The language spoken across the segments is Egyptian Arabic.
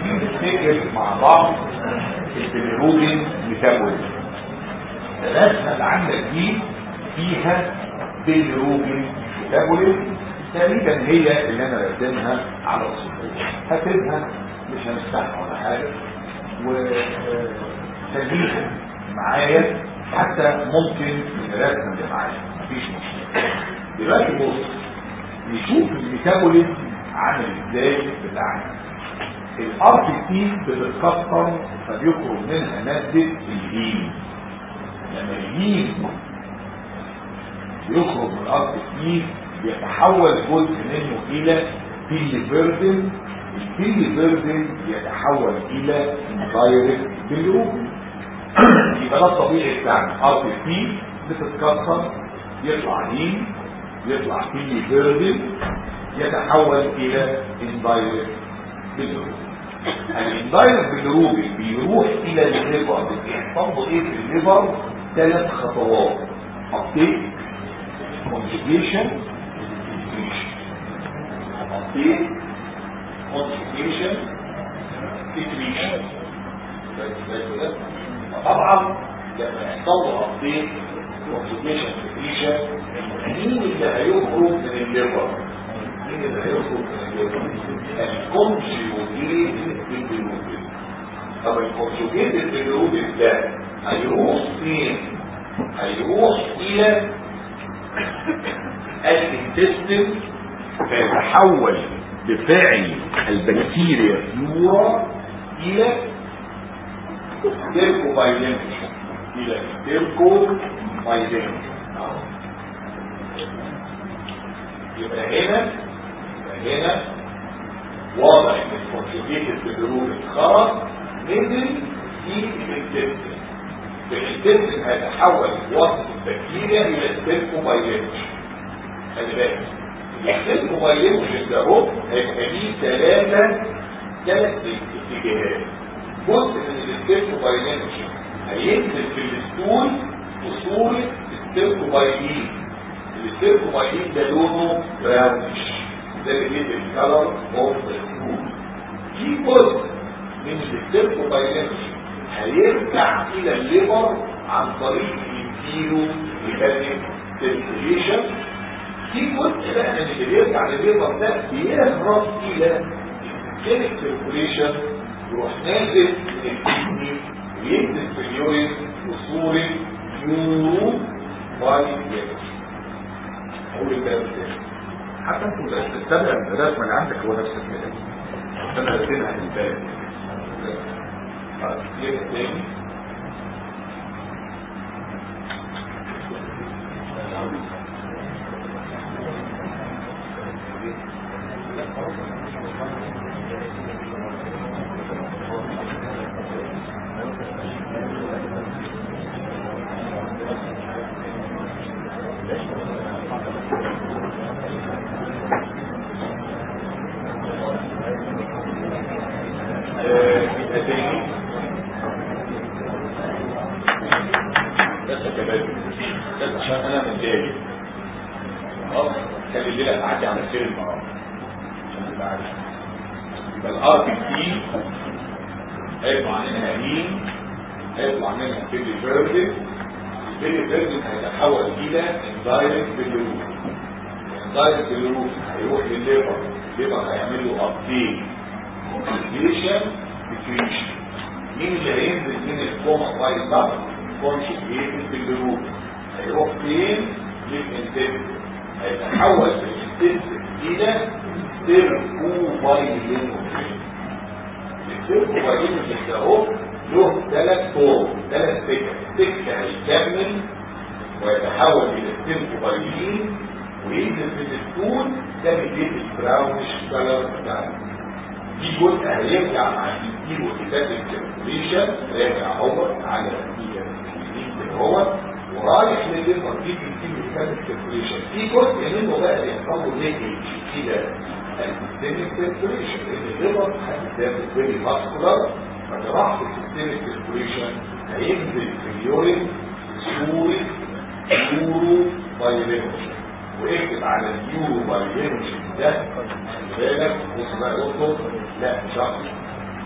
نفتكر مع بعض البيليروبين ميتابوليزم الرسمه اللي عندك دي فيها بيليروبين ميتابوليزم تقريبا هي اللي انا رسمها على السطور هسيبها مش هنفتحها ولا حاجه وتجيبها معايا حتى ممكن الرسمه اللي معايا مفيش مشكله دلوقتي بص نشوف الميتابوليزم عامل ازاي بتاعنا الار بي تي بتتكسر فبيخرج منها ماده الهيم لما الهيم يخرج من الار بي تي بيتحول جزء منه الى بيليفيردين البيليفيردين يتحول الى دايركت بيليروبين يبقى ده الطبيعي بتاعنا ار بي تي بتتكسر يطلع هيم يطلع بيليفيردين يتحول الى اندايركت بيليروبين الاندايركت بيليروبين بيروح الى الليفر بيحصل له ايه في الليفر ثلاث خطوات ابديت conjugation update conjugation secretion طبعا لما يحصل له update conjugation secretion مين اللي هيخرج من الليفر مين اللي هيخرج من الليفر الكونجوجيت بالبلوبين طب الكونجوجيت بالبلوبين ده هيروح فين هيروح الى الانتستين فيتحول بفعل البكتيريا فلورا الى تيركوبايلينشن الى تيركوبايلينشن يبقى هنا يبقى هنا واضح ان الكونجوجيتد بالجروب خرج نزل في الانتستين في الانتستين هيتحول وسط البكتيريا الى التيركوبايلينشن خلي بالك التيركوبايلينشن ده هو هيبقى ليه ثلاثه ثلاث اتجاهات جزء من التيركوبايلينشن هينزل في الستول بصوره التيركوبايلين التيركوبايلين ده لونه براونش ده اللي بيدي الكلر اوف الستول في جزء من التيركوبايلينشن هيرجع الى الليبر عن طريق الانتيرو ميكانيك سيركيليشن في جزء بقى من اللي بيرجع للليبر ده بيهرب الى السيستميك سيركيليشن يروح نازل من الكدني وينزل في اليورين بصورة يورو بايليتش اقول الكلام ده حتى انتوا لو تتبع الرسمه اللي عندك هو نفس الكلام انا رسمها في البال كليك تاني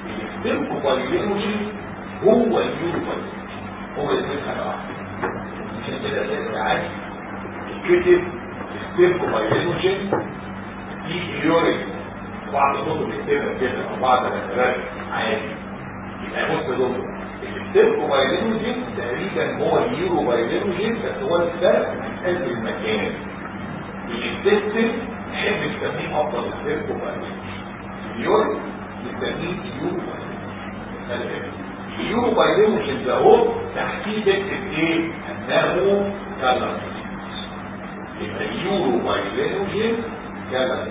السيركوبايلينوجين هو اليوروبايلين هو الاثنين حاجه واحده عشان كده ده عادي كتب السيركوبايلينوجين في يوريك بعض الكتب بتكتبها كده او بعض الكتابات عادي يبقى بص دول السيركوبايلينوجين تقريبا هو اليوروبايلينوجين بس هو الفرق في قلب المكان السيستم نحب نسميه افضل السيركوبايلينوجين اليوريك نسميه يوروبايلينوجين اليوروبايلينوجين ده هو تحتيه تكتب ايه؟ انه كالر يبقى اليوروبايلينوجين كالر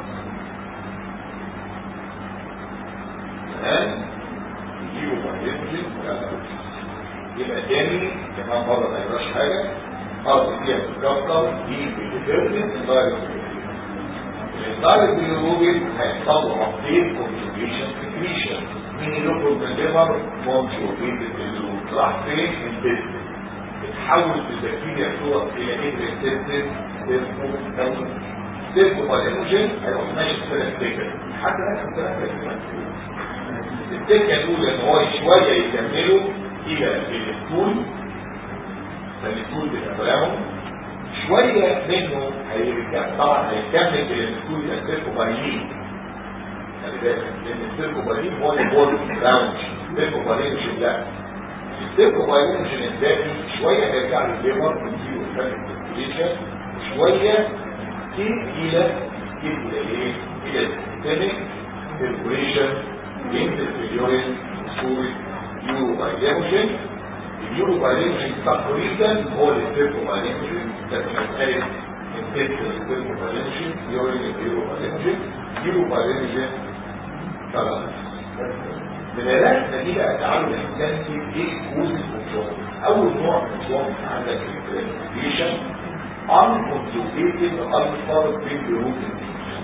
الان اليوروبايلينوجين كالر يبقى تاني كمان مرة ما يبقاش حاجة أرض فيها تتكسر دي بالديترمنت الدايركت الدايركت بالروبين هيحصل له ابديت كونجوجيشن سكريشن مين اللي يخرج من الليفر كونجوجيتد بالروب راح فين الديست اتحول بالبكتيريا صورة الى ادريسيستد سيركو سيركو بايلوجين هيروح ماشي كده السكه حتى اخر ثلاثة السكه الاولى ان هو شويه يكملوا الى الستول فالستول بتفرعهم شوية منه هيرجع طبعا هيكمل الى الستول الى السيركوباريين خلي بالك لان السيركوباريين هو البول راوند السيركوباريين مش لا السيركوباريين مش الذاتي شوية هيرجع للليبر ويجيله الفاتك سيركوليشن وشوية كيف الى كيف الى ايه؟ الى السيستميك سيركوليشن ينزل في اليورين صورة يورو بايلينوجين اليورو بايلينوجين تقريبا هو الستيركو بايلينوجين لكن مسألة الستيركو الستيركو بايلينوجين يورين اليورو بايلينوجين يورو بايلينوجين ثلاثة بدلالات دي بقى تعالوا نحتاج ايه كوز الكنترول اول نوع كنترول عندك الكلاسيفيكيشن unconjugated hyperbilirubinemia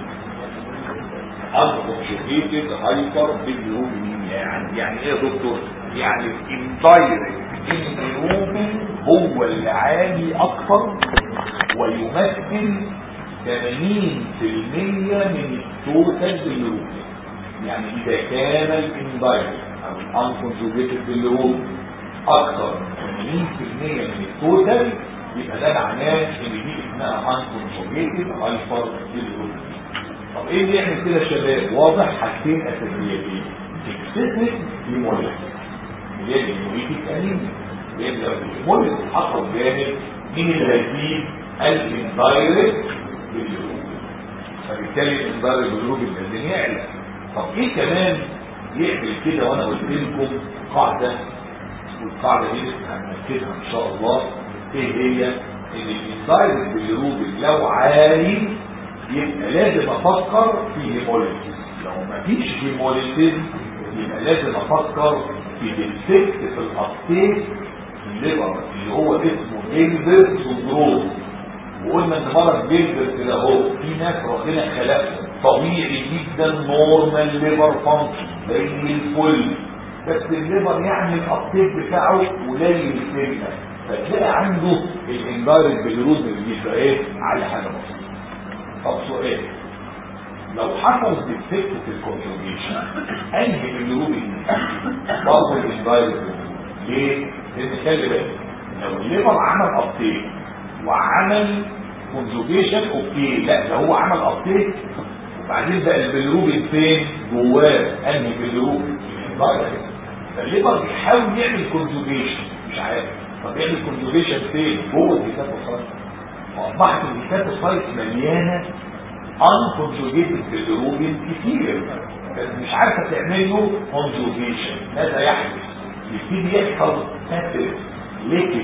unconjugated hyperbilirubinemia يعني يعني ايه يا دكتور يعني الاندايركت البيروبين هو اللي عالي اكثر ويمثل 80% من التوتال بالروبين يعني اذا كان الاندايركت او الانكونجوجيتد بالروبين اكثر من 80% من التوتال يبقى ده معناه ان دي اسمها انكونجوجيتد هايبر بالروبين طب ايه اللي يعمل كده يا شباب واضح حاجتين اساسيتين اكسسيف هيموليتيك اللي هي الهيموليتيك انيميا لان لو الهيموليتيك حصل جامد مين اللي هيزيد الاندايركت بالروبين فبالتالي الاندايركت بالروبين لازم يعلى طب ايه كمان يعمل كده وانا قلت لكم قاعده والقاعده دي هنركزها ان شاء الله ايه هي ان الاندايركت بالروبين لو عالي يبقى لازم افكر في هيموليتيز لو مفيش هيموليتيز يبقى لازم افكر في ديفكت في الابتيك الليبر اللي هو اسمه جيلبر سندروم وقلنا ان مرض جيلبر كده اهو في ناس ربنا خلقهم طبيعي جدا نورمال ليبر فانكشن زي الفل بس الليبر يعني الابتيك بتاعه قليل سنه فتلاقي عنده الاندايركت بالروز اللي بيبقى ايه على حاجه بسيطه طب سؤال لو حصل ديفكت في الكونجوجيشن انهي بالروبين برضه الاندايركت ليه؟ لان خلي بالك لو الليبر عمل ابتيك وعمل كونجوجيشن اوكي لا ده هو عمل ابتيك وبعدين بقى البيلروبين فين جواه انهي بيلروبين الاندايركت فالليبر بيحاول يعمل كونجوجيشن مش عارف طب يعمل كونجوجيشن فين جوه الهيباتوسايت فاصبحت الهيباتوسايت مليانه unconjugated bilirubin كتير بس مش عارفه تعمل له conjugation ماذا يحدث يبتدي يحصل كاتب ليكج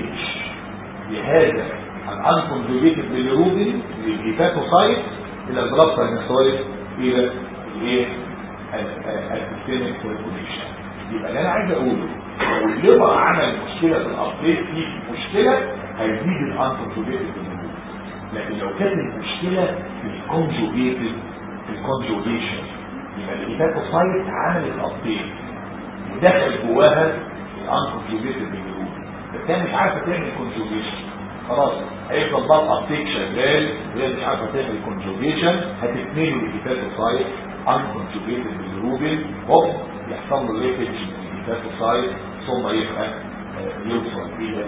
لهذا الانكونجوجيتد bilirubin للهيباتوسايت الى البلاد ساينسويد الى الايه السيستميك سيركوليشن يبقى اللي انا عايز اقوله لو الليبر عمل مشكله في الابديت في مشكله هيزيد الانكونجوجيتد bilirubin لكن لو كانت المشكلة في الكونجوجيتد في الكونجوجيشن يبقى الهيباتوسايت عملت الابديت ودخل جواها الانكونجوجيتد بالجروب بس هي مش عارفه تعمل كونجوجيشن خلاص هيفضل بقى الابديت شغال وهي مش عارفه تعمل كونجوجيشن هتتنقل الهيباتوسايت انكونجوجيتد بالجروبين هوب يحصل له ليكج للفاتوسايت ثم يبقى آه، يوصل الى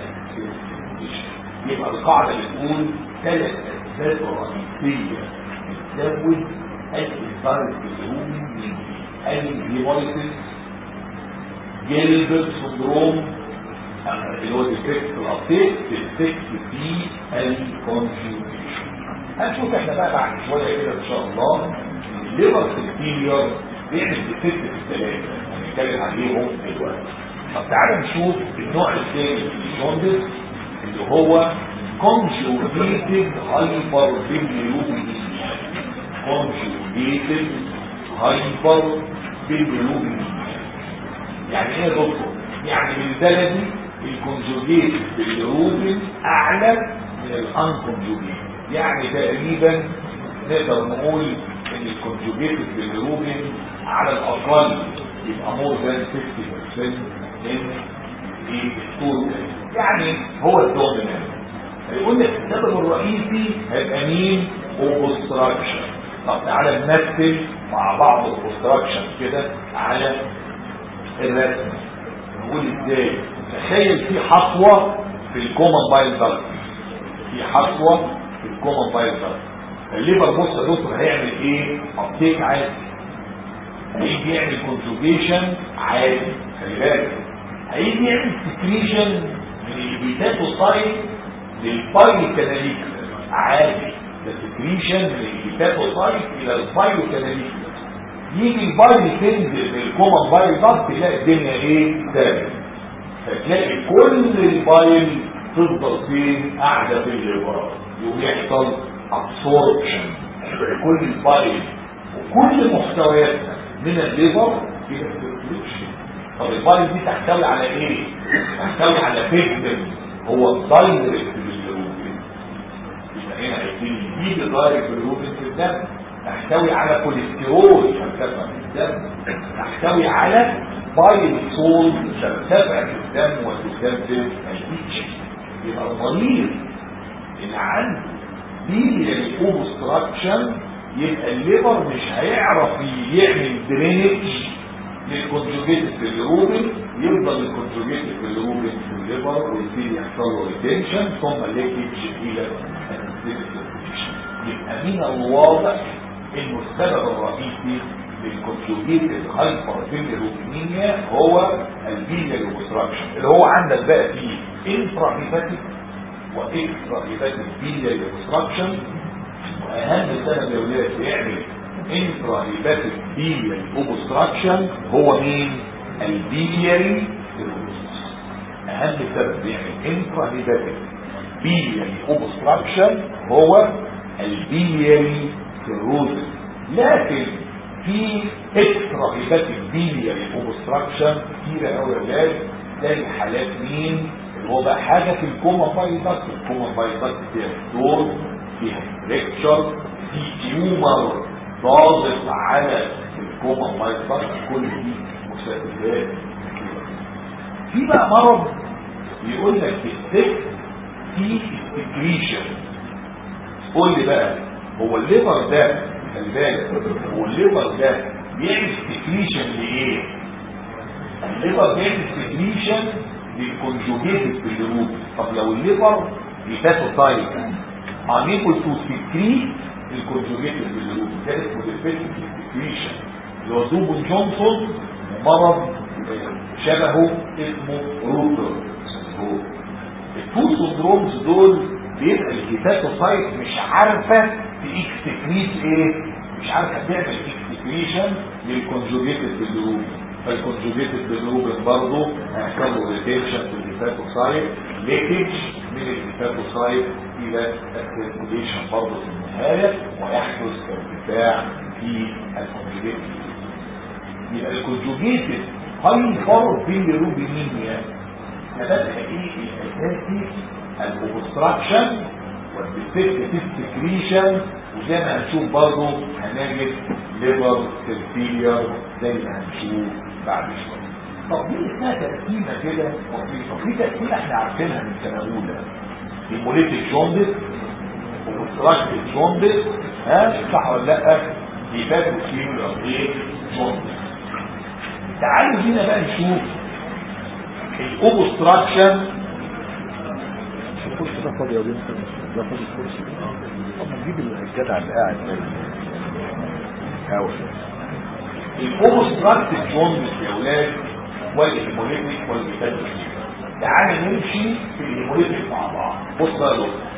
يبقى القاعدة بتقول ثلاث اسباب رئيسية بتزود الانفارد بالهومن من الهيموليسيس جيلبرت سندروم اللي هو ديفكت في الابديت ديفكت في الكونفيوجن هنشوف احنا بقى بعد شويه كده ان شاء الله الليفر سيكتيريور بيعمل ديفكت في الثلاثه هنتكلم عليهم دلوقتي طب تعالى نشوف النوع الثاني من الجوندس اللي هو conjugated hyperbilirubinemia conjugated hyperbilirubinemia يعني ايه يا دكتور يعني بالبلدي الكونجوجيت بالروبين اعلى من الانكونجوجيت يعني تقريبا نقدر نقول ان الكونجوجيت بالروبين على الاقل يبقى مور ذان 50% من التوتال يعني هو الدومينانت هيقول لك السبب الرئيسي هيبقى مين اوبستراكشن طب تعالى نمثل مع بعض الاوبستراكشن كده على الرسم نقول ازاي تخيل في حصوة في الكومن بايل دارك في حصوة في الكومن بايل دارك الليبر بص يا دكتور هيعمل ايه ابتيك عادي هيجي يعمل كونجوجيشن عادي خلي بالك هيجي يعمل سكريشن من البيتاتوسايت للبايل كاناليكولا عادي ده سكريشن من البيتاتوسايت الى البايل كاناليكولا يجي البايل تنزل الكومن بايل ضغط تلاقي الدنيا ايه ثابت فتلاقي كل البايل تفضل فين قاعده في الليبر يقوم يحصل ابسوربشن كل البايل وكل محتوياتنا من الليبر الى السيركيوليشن طب البايل دي تحتوي على ايه تحتوي على بيجمنت هو دايركت بالروبين يبقى هنا هيبتدي يجيب الدايركت بالروبين في الدم تحتوي على كوليسترول ترتفع في الدم تحتوي على بايل صول ترتفع في الدم وتسبب البيتش يبقى المريض اللي عنده بيلياري اوبستراكشن يبقى الليبر مش هيعرف يعمل درينج للكونجوجيت بالروبين يفضل الكونجوجيت بالروبين في الليبر ويبتدي يحصل له ريتنشن ثم ليكج الى يبقى من الواضح انه السبب الرئيسي للكونجوجيتد هايبربيليروبينيميا هو البيلياري اوبستراكشن اللي هو عندك بقى فيه انترا هيباتيك واكسترا هيباتيك بيلياري اوبستراكشن واهم سبب يا ولاد بيعمل انترا هيباتيك بيلياري اوبستراكشن هو مين البيلياري سيروزس اهم سبب بيعمل انترا هيباتيك بيلياري اوبستراكشن هو البيلياري سيروزس لكن في اكسترا هيباتيك بيلياري اوبستراكشن كتيره قوي يا ولاد زي حالات مين اللي هو بقى حاجه في الكوما بايدكت الكوما بايدكت فيها ستور فيها ريكتشر في تيومر ضاغط على الكوما بايدكت كل دي مسببات في بقى مرض يقول لك الست في سكريشن قول لي بقى هو الليفر ده خلي بالك هو الليفر ده بيعمل سكريشن لايه الليفر بيعمل سكريشن للكونجوجيتد بالجروب طب لو الليفر هيباتوسايت unable to secrete الكونجوجيتد بالجروب ده اسمه ديفيكت سكريشن اللي هو دوبون جونسون مرض شبهه اسمه روتر سندروم التو سندرومز دول بيبقى الهيباتوسايت مش عارفه تكسكريت ايه مش عارفه تعمل اكسكريشن للكونجوجيتد بالجروب فالكونجوجيتد بالروبن برضه هيحصل له ريتنشن في الهيباتوسايت ليكج من الهيباتوسايت الى السيركوليشن برضه في النهايه ويحدث ارتفاع في الكونجوجيتد يبقى الكونجوجيتد هايبر بيليروبينيميا سببها ايه الاساسي الاوبستراكشن والديفكت سكريشن وزي ما هنشوف برضه هنجد ليفر سيلفيلير زي ما هنشوف بعد شويه طب دي اسمها تقسيمه كده بسيطه في تقسيمه احنا عارفينها من سنه اولى هيموليتيك جوندس وبستراكتيك جوندس ها صح ولا لا هيباتو سيلولار ايه جوندس تعالوا هنا بقى نشوف الاوبستراكشن الكرسي ده فاضي يا بنت ده فاضي الكرسي طب ما نجيب الجدع اللي قاعد ده هاوي الاوبستراكتيف جوندس يا اولاد والهيموليتيك والميتاليك تعالى نمشي في الهيموليتيك مع بعض بص بقى يا دكتور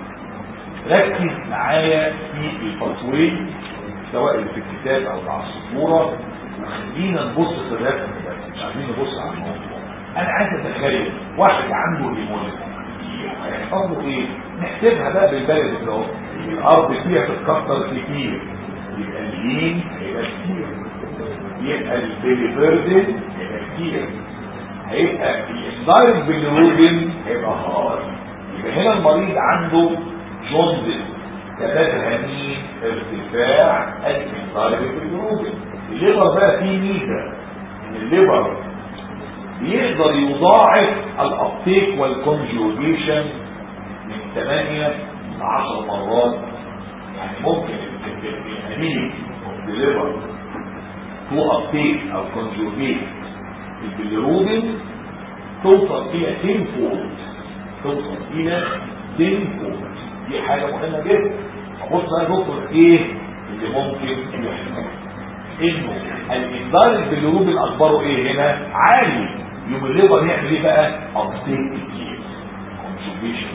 ركز معايا في الباسوي سواء اللي في الكتاب او على السبوره وخلينا نبص في الرسم بس مش عايزين نبص على الموضوع انا عايز اتخيل واحد عنده هيموليتيك هيحصل له ايه نحسبها بقى بالبلد كده اهو الارض فيها تتكسر كتير يبقى اللين هيبقى كتير يبقى البيليفيردن هيبقى كتير هيبقى الانزايم بالروبن هيبقى هاي يبقى هنا المريض عنده جوندس ثلاثة همين ارتفاع الانزايم بالروبن الليبر بقى فيه ميزة ان الليبر بيقدر يضاعف الابتيك والكونجوجيشن من 8 ل 10 مرات يعني ممكن الهمين ديليفر تو ابتيك او كونجوجيت البيليروبين توصل الى 10 فولد توصل الى 10 فولد دي حاجة مهمة جدا بص بقى دكتور ايه اللي ممكن يحصل انه الانذار البيليروبين اكبره ايه هنا عالي يوم الليبر يعمل ايه بقى ابتيك كتير كونجوجيشن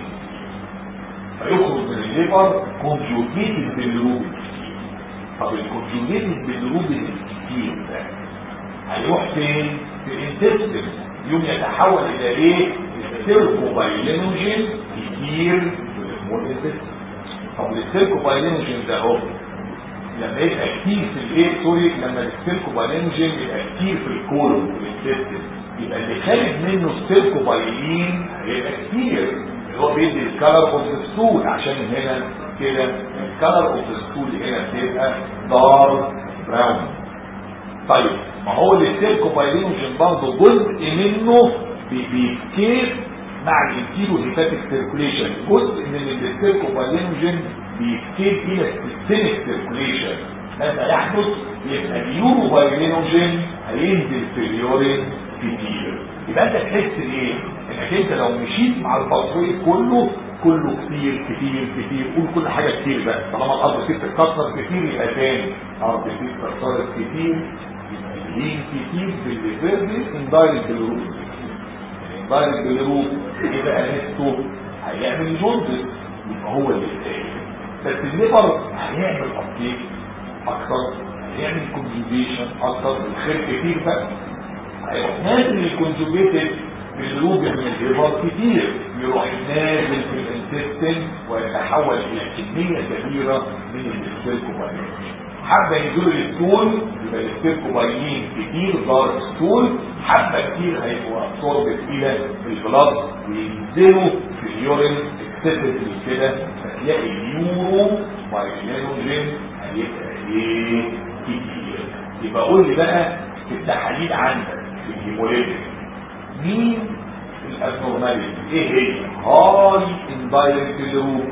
فيخرج من الليبر كونجوجيتد بالروبين كتير طب الكونجوجيتد بالروبين الكتير ده هيروح فين في الانتستين يوم يتحول الى ايه السيركوبايلينوجين كتير في الاسمول انتستين طب السيركوبايلينوجين ده اهو لما يبقى كتير في الايه سوري لما السيركوبايلينوجين يبقى كتير في الكولون في الانتستين يبقى اللي خارج منه السيركوبايلين هيبقى كتير اللي هو بيدي الكالر اوف ستول عشان هنا كده الكالر اوف ستول هنا بتبقى دار براون طيب ما هو السيركوبايلينوجين برضه جزء منه بيتكير مع الانتيرو هيباتيك سيركوليشن جزء من السيركوبايلينوجين بيتكير الى السيستميك سيركوليشن ماذا يحدث يبقى اليوروبايلينوجين هينزل في اليورين كتير يبقى انت تحس ايه انك انت لو مشيت مع التصوير كله كله كتير كتير كتير قول كل حاجة كتير بقى طالما الارض فيه بتتكسر كتير يبقى تاني الارض فيه اتكسرت كتير يبقى اللين كتير بالريفيرد اندايركت بالروب اندايركت بالروب ايه بقى نفسه هيعمل جوندس يبقى هو اللي يتقال بس الليبر هيعمل ابديت اكتر هيعمل كونجوجيشن اكتر الخير كتير بقى هيروح نازل الكونجوجيتد بالروبع من الليبر كتير يروح نازل في الانتستين ويتحول الى كميه كبيره من السيركوبايلين حبه ينزلوا للستول يبقى السيركوبايلين كتير ضار الستول حبه كتير هيبقوا ابسوربت الى البلاد وينزلوا في اليورين اكسسفلي كده فتلاقي اليورو بايلينوجين هيبقى ايه كتير يبقى قول لي بقى في التحاليل عندك في الهيموليتيك مين الابنورماليتي ايه هي هاي اندايركت جروب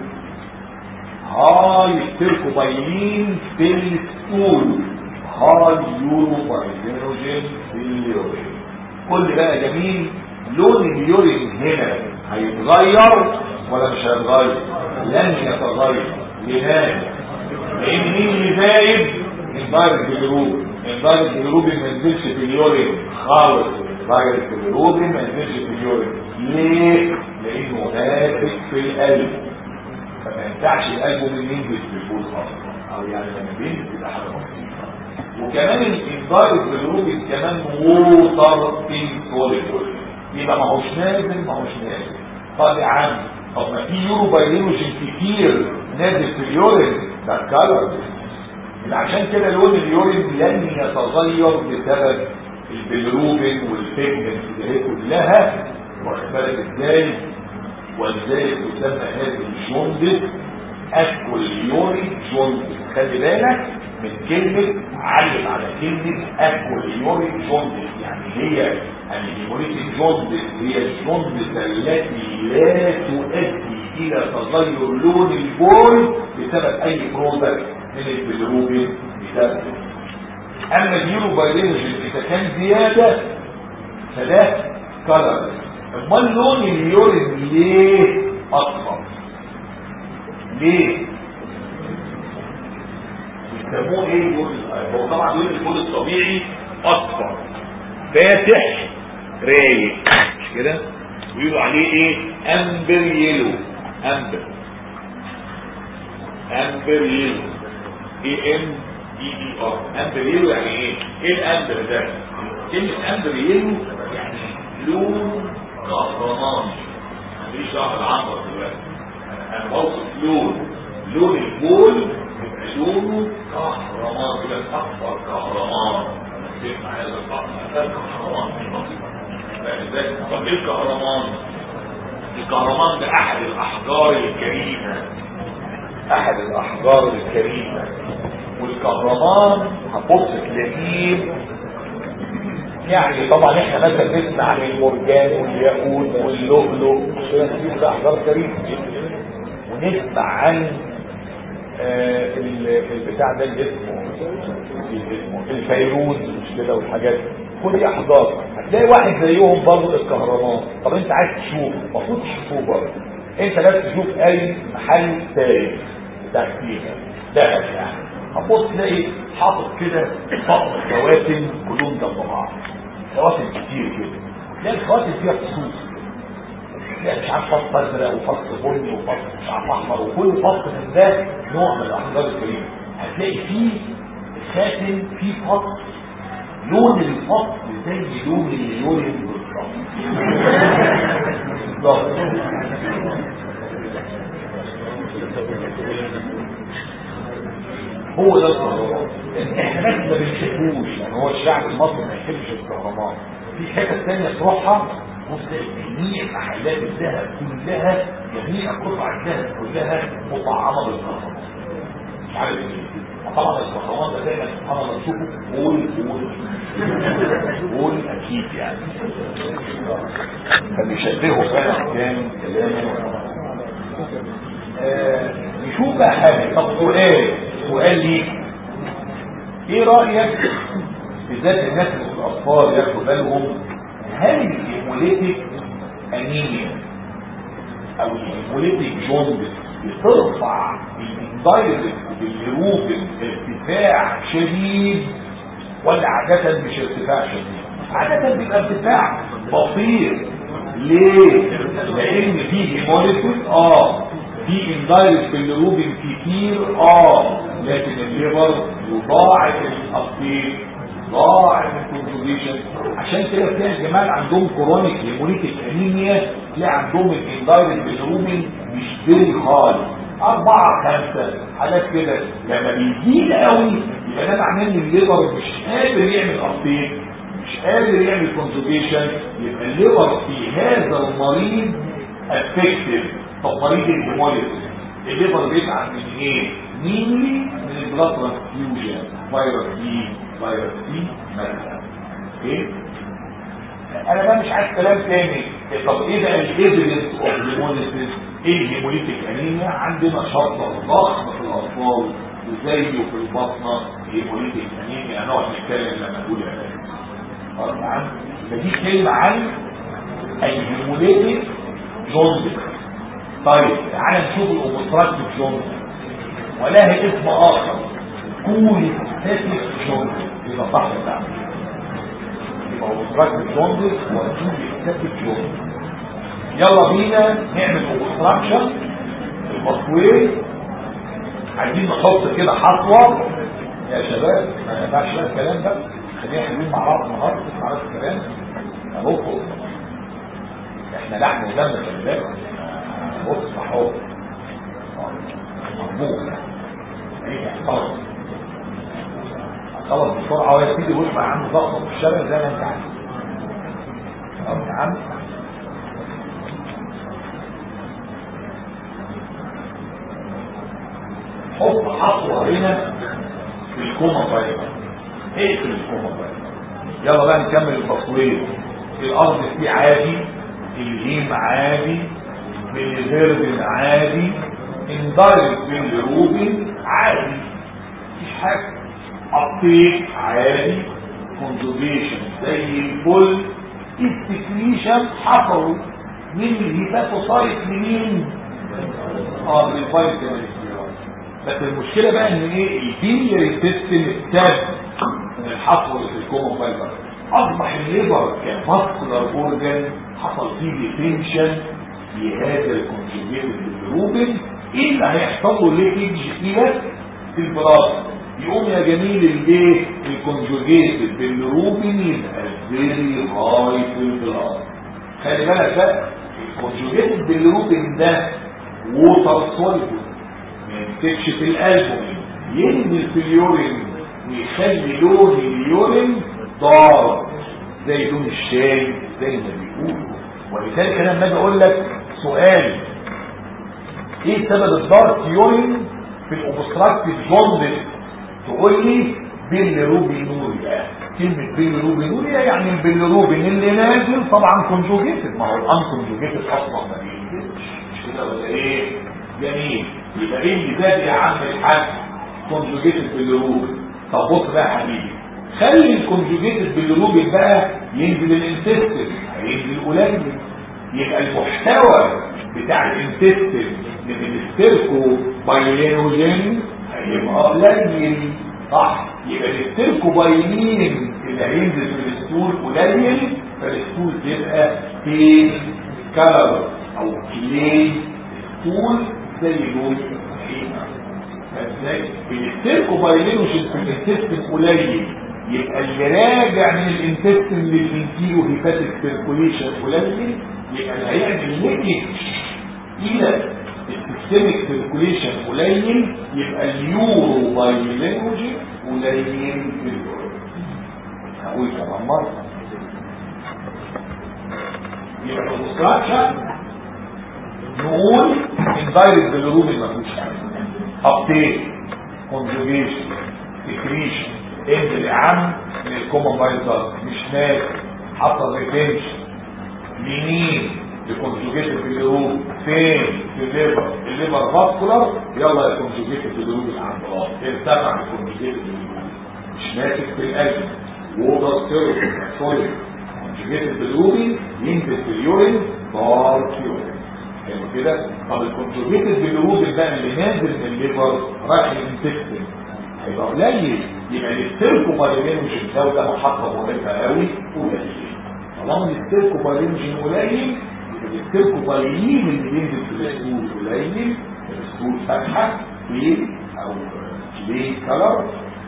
هاي سيركوبايلين في الستول هاي يوروبايلينوجين في اليورين كل بقى جميل لون اليورين هنا هيتغير ولا مش هيتغير لن يتغير لماذا لان مين اللي زايد اندايركت جروب اندايركت جروب ما ينزلش في اليورين خالص اندايركت جروب ما ينزلش في اليورين ليه لانه ماسك في القلب فما ينفعش القلب من ينزل في البول اصلا او يعني لما بينزل تبقى حاجه بسيطه وكمان الاندايركت جروب كمان ووتر انسوليبل يبقى ما هوش نازل ما هوش نازل طب يا عم طب ما في يورو بايلينوجين كتير نازل في اليورين ده الكالر يبقى عشان كده لون اليورين لن يتغير بسبب البيلروبين والبيجمنت اللي هي كلها واخد بالك ازاي ولذلك تسمى هذه الجوندس اكوليوري جوندس خلي بالك من كلمة علم على كلمة اكوليوري جوندس يعني هي الهيموليتيك جوندس هي الجوندس التي لا تؤدي الى تغير لون البول بسبب اي برودكت من البيلروبين بسبب اما اليورو بايولوجي اذا كان زياده فده كلر امال لون اليورين ليه اصفر ليه بيسموه ايه لون هو طبعا لون الفول الطبيعي اصفر فاتح رايق مش كده ويقولوا عليه ايه امبر يلو امبر امبر يلو اي ام اي اي ار امبر يلو يعني ايه ايه الامبر ده كلمه امبر يلو يعني لون كهرماني ماليش دعوه بالعنبر دلوقتي انا بوصف لون لون البول يبقى لونه كهرمان كده اصفر كهرمان تسمع هذا الطعم ده كهرمان طب ايه الكهرمان الكهرمان ده احد الاحجار الكريمه احد الاحجار الكريمه والكهرمان هتبص تلاقيه يعني طبعا احنا مثلا نسمع عن المرجان والياقوت واللؤلؤ دي كلها احجار كريمه ونسمع عن آه البتاع ده اللي اسمه اسمه الفيروز مش كده والحاجات كل دي احجار هتلاقي واحد زيهم برضه الكهرباء طب انت عايز تشوف المفروض تشوفوه برضه انت لازم تشوف اي محل تايه بتاع فيها ذهب يعني هتبص تلاقي حاطط كده طقم خواتم كلهم جنب بعض خواتم كتير كده تلاقي الخواتم فيها فصوص تلاقي مش عارف فص ازرق وفص بني وفص مش عارف احمر وكل فص من ده نوع من الاحجار الكريمه هتلاقي فيه خاتم فيه فص لون الفصل زي لون اليورين بالظبط هو ده الكهرباء احنا بس ما بنشوفوش يعني هو الشعب المصري ما يحبش الكهرباء في حته ثانيه تروحها وتلاقي جميع محلات الذهب كلها جميع قطع الذهب كلها مطعمه بالكهرباء مش عارف ليه طبعا الكهرباء ده دايما سبحان الله نشوفه قول قول قول اكيد يعني فبيشبهوا فعلا كان كلامه آه نشوف بقى حاجه طب سؤال سؤال ليك ايه رايك بالذات الناس اللي في الاطفال ياخدوا بالهم هل الهيموليتيك انيميا او الهيموليتيك جوندس بترفع الدايركت بالهروب ارتفاع شديد ولا عادة مش ارتفاع شديد عادة بيبقى ارتفاع بسيط ليه لان في هيموليتيك اه في اندايركت بالهروبين كتير اه لكن الليبر يضاعف الابديت ضاعف الكونجوجيشن عشان كده تلاقي الجماعه عندهم كرونيك هيموليتيك انيميا تلاقي عندهم الاندايركت بالهروبين مش فيري هاي أربعة خمسة حاجات كده لما بيزيد قوي يبقى ده معناه ان الليبر مش قادر يعمل ابديت مش قادر يعمل كونجوجيشن يبقى الليبر في هذا المريض افكتيف طب مريض الهيموليتيك الليبر بيتعب من ايه؟ مينلي من البلاد ترانسفيوجن فيروس بي فيروس سي مثلا اوكي انا بقى مش عايز كلام تاني طب ايه بقى الايفيدنس اوف هيموليتيك ايه الهيموليتيك انيميا عندنا شرطه ضخمه في الاطفال وزيه في البطنه هيموليتيك انيميا هنقعد نتكلم لما نقول علاج خلاص يا عم دي كلمه عن الهيموليتيك جوندس طيب تعالى نشوف الاوبستراكتيف جوندس ولها اسم اخر كوليستاتيك جوندس يبقى صح بتاعنا يبقى اوبستراكتيف جوندس وكوليستاتيك جوندس يلا بينا نعمل اوبستراكشن الباسوي عايزين نحط كده حصوه يا شباب ما ينفعش بقى الكلام ده خلينا حلوين مع بعض النهارده تسمع بس الكلام اهو احنا لحم ودم خلي بالك بص اهو مقبول ايه خلاص خلاص بسرعه ويا سيدي ويبقى عنده ضغط في الشارع زي ما انت عايز خلاص يا عم حط حصوة هنا في الكومة طيب ايه في الكومة طيب يلا بقى نكمل التصوير الارض فيه عادي الهيم عادي بالفيربن عادي اندايركت بالروبن عادي مفيش حاجة حطيت عادي كونجوجيشن زي الفل السكريشن حصلوا من الهيباتوسايت لمين؟ اه من الفايت بس المشكله بقى ان ايه البيلياري سيستم ابتد من الحصوه اللي في الكومون فايبر اصبح الليبر كماسكولار اورجان حصل فيه ديتنشن في هذا الكونجوجيتد بالروبن ايه اللي هيحصل له ليكج فيها في البلاط يقوم يا جميل الايه الكونجوجيتد بالروبن يبقى فيري هاي في البلاط خلي بالك بقى الكونجوجيتد بالروبن ده ووتر سوليد ما يمسكش في الالبومين ينزل في اليورين ويخلي لون اليورين ضار زي لون الشاي زي ما بيقولوا ولذلك انا لما اجي اقول لك سؤال ايه سبب الدارك يورين في الاوبستراكتيف جوندس تقول لي بالروبينوريا كلمة بالروبينوريا يعني البيلروبين اللي نازل طبعا كونجوجيتد ما هو الان كونجوجيتد اصلا ما بينزلش مش كده ولا ايه جميل يبقى ايه اللي زاد يا عم الحاج كونجوجيتد بالروبين طب بص بقى يا حبيبي خلي الكونجوجيتد بالروبين بقى ينزل الانتستين هينزل قليل يبقى المحتوى بتاع الانتستين من الاستيركو بايلينوجين هيبقى قليل صح يبقى الاستيركو بايلين اللي هينزل في الستول قليل فالستول تبقى في كلر او كلي ستول زي لون الحيمه ازاي الاستيركو بايلينوجين في الانتستين قليل يبقى اللي راجع من الانتستين للانتيرو هيباتيك سيركوليشن قليل يبقى اللي هيعمل ليكج الى السيستميك سيركوليشن قليل يبقى اليورو بايلينوجين قليل في اليورو هقول كمان مرة يبقى الاوبستراكشن نقول اندايركت بالروبين ما فيهوش حاجه ابتيك كونجوجيشن سكريشن انزل يا عم من الكومن بايلز مش ناس حصل ريتنشن منين لكونجوجيتد بالروب فين في الليبر الليبر فاسكولار يلا يا كونجوجيتد بالروب اللي عند الله ارتفع الكونجوجيتد بالروب مش ماسك في القلب ووتر سيرو سوري كونجوجيتد بالروبي ينزل في اليورين دارك يورين حلو كده طب الكونجوجيتد بالروبي بقى اللي نازل من الليبر رايح الانتستين هيبقى قليل يبقى الاستيركو بايلين مش الدوله محطه مهمه قوي قليل طالما الاستيركو بايلين قليل السيركو بايلين اللي بينزل في الاسطول قليل الاسطول فاتحه في او كلي كلر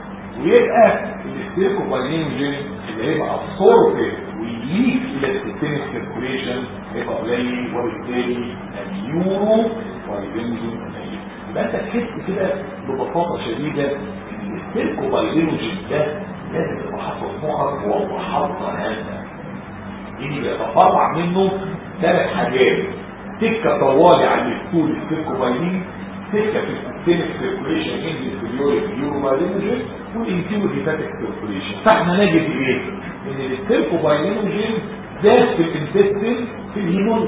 ويبقى السيركو بايلين اللي هيبقى ابسوربت ويليك الى السيستميك سيركوليشن هيبقى قليل وبالتالي اليورو بايلين قليل يبقى انت تحس كده ببساطه شديده ان السيركو بايلين ده لازم تبقى حاطه في مخك وهو حاطه هذا يجي بيتفرع منه ثلاث حاجات سكه طوالي على الستول السيركوبايلين سكه في السيستمك سيركوليشن انجل في اليوريك اليوروبايلينوجين والانتيرو هيباتيك سيركوليشن فاحنا نجد ايه؟ ان السيركوبايلينوجين زاد في الانتستين في الهيموليز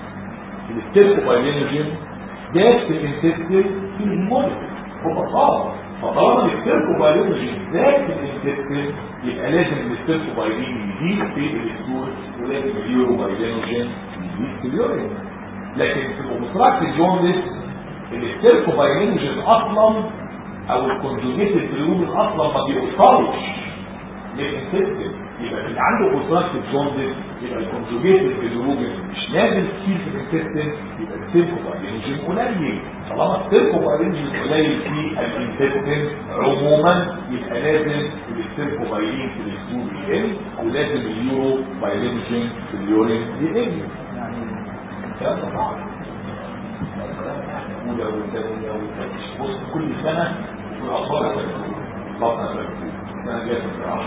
السيركوبايلينوجين زاد في الانتستين في الهيموليز ببساطه فطالما السيركوبايلينوجين زاد في الانتستين يبقى لازم السيركوبايلين يزيد في الاسطول ولازم اليوروبايلينوجين يزيد في اليورين لكن في الاوبستراكت جوندس السيركوبايلينوجين اصلا او الكونجوجيتد بالروبين اصلا ما بيوصلش للانتستين يبقى اللي عنده اوبستراكت جوندس يبقى الكونجوجيتد بالروبين مش نازل كتير في الانتستين يبقى السيركوبايلينوجين قليل طالما السيركوبايلينوجين قليل في الانتستين عموما يبقى لازم السيركوبايلين في الاسطول يقل ولازم اليورو بايلينوجين في اليورين يقل يعني الكلام ده صعب الاولى والثانيه والثالثه بص كل سنه والاطفال هتكتب بطنه هتكتب السنه الجايه في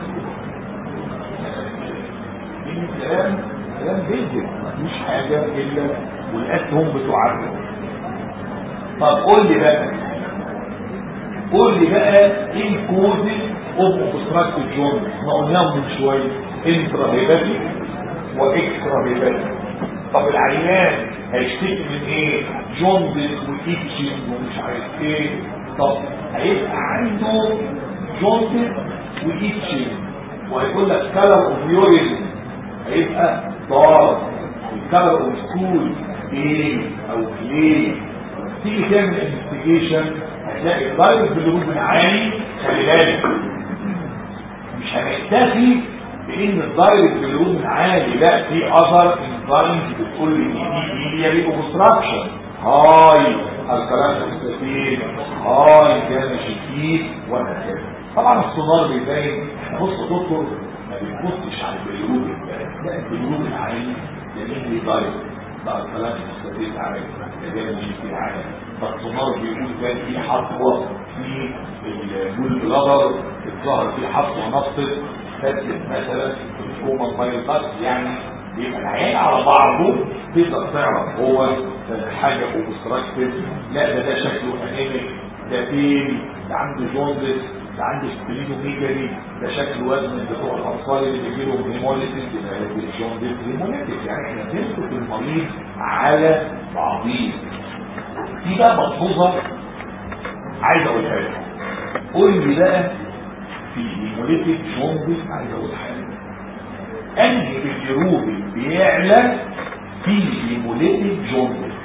كلام كلام بيزك مفيش حاجه الا والاسهم بتعرف طب قول لي بقى قول لي بقى ايه الكوزز اوف اوبستراكتيف جوندس احنا قلناهم من شويه انترا هيباتيك واكسترا هيباتيك طب العيان هيشتكي من ايه جوندس وايتشنج ومش عارف ايه طب هيبقى عنده جونتد وايتشنج وهيقول لك كلر اوف يورين هيبقى دارك والكلر اوف سكول ايه او كليه تيجي تعمل انفستيجيشن هتلاقي الدايركت بالروبين عالي خلي بالك مش هنكتفي بان الدايركت بالروبين عالي لا في اذر انزايمز بتقول لي دي دي هي ريكو كونستراكشن هاي الكلام المستفيد هاي كان شديد وهكذا طبعا السونار بيبين احنا بص يا دكتور ما بنبصش على البيلروبين لا البيلروبين عالي جميل لي دايركت بقى الكلام المستفيد عالي كلام شديد عالي فالسونار بيقول كان في حصوه في الجول بلادر الظهر في حصوه نقطه فاتت مثلا الكوما بايلتات يعني يبقى العين على بعضه تقدر تعرف هو حاجه اوبستراكتيف لا ده ده شكله انيميك ده فين ده عنده جوندس ده عنده سبلينوميجري ده شكل وزن بتوع الاطفال اللي بيجي لهم هيموليتس يبقى الجوندس هيموليتس يعني احنا بنمسك المريض على بعضيه دي بقى ملحوظه عايز اقولها لك قول لي بقى في هيموليتيك جوندس عايز اقول حاجه انهي بالجروبي بيعلى في هيموليتيك جوندس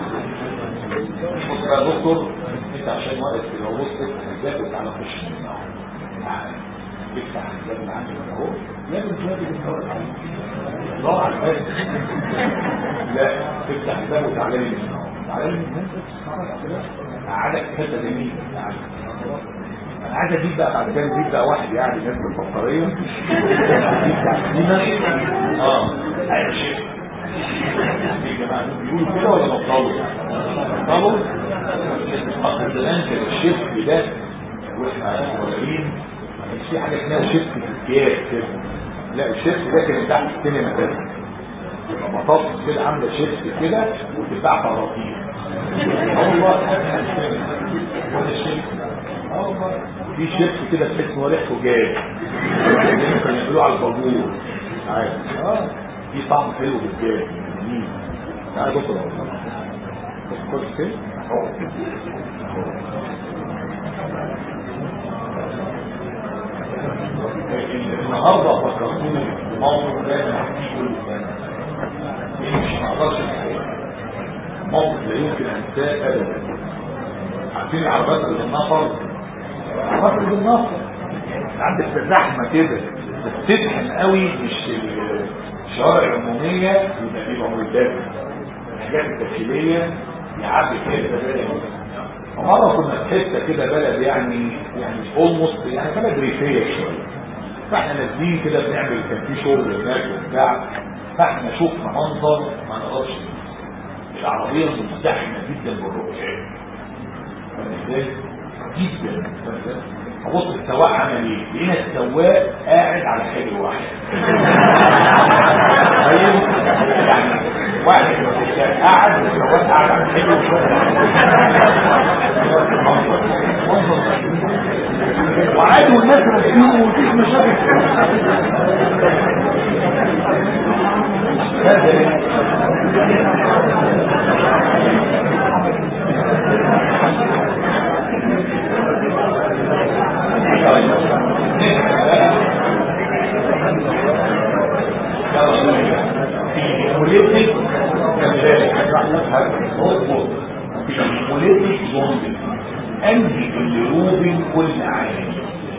بص يا دكتور انت عشان واقف لو بصت هتذاكر تعالى خش من النار افتح الكتاب اللي عندك اهو يا ابن شويه بالنار لا على الباب لا افتح الباب وتعالى لي من النار تعالى لي من النار قعدك حته جميله انا عايز اجيب بقى بعد كده نجيب بقى واحد يعني ناس البطاريه نجيب تعليمه اه ايوه شيخ يا جماعه بيقولوا كده ولا بطلوا بطلوا اصل زمان كان الشيفت ده واحنا صغيرين مش في حاجه اسمها شيفت في الكياس كده لا الشيفت ده كان تحت السينما ده يبقى بطاطس كده عامله شيفت كده وتتباع فراتين اه والله ولا الشيفت اه والله في شيفت كده تحس ان هو ريحته جاي كانوا يعملوه على البابور عادي اه في طعم حلو بالجاي جميل تعالى بص لو بص كويس كده النهارده فكرتوني بموقف لازم احكيه كل سنه مش هقدرش موقف لا يمكن انساه ابدا عارفين العربات اللي بالنفر العربات اللي بالنفر عندك زحمه كده بتتحن قوي مش الشوارع العموميه يبقى يبقى ملتزم الحاجات التشكيليه يعدي كده بلد مرة كنا في حته كده بلد يعني يعني اولموست يعني بلد ريفيه شويه فاحنا نازلين كده بنعمل كان في شغل هناك وبتاع فاحنا شفنا منظر ما نقدرش العربيه مزدحمه جدا بالركاب ازاي؟ جدا ابص السواق عمل ايه؟ لقينا السواق قاعد على حجر واحد طيب يعني واحد قاعد والسواق قاعد على حجر وعادي والناس راكبين ومفيش مشاكل هذا بوليتيك كذلك بوليتيك زومبي انهي الروبين كل عام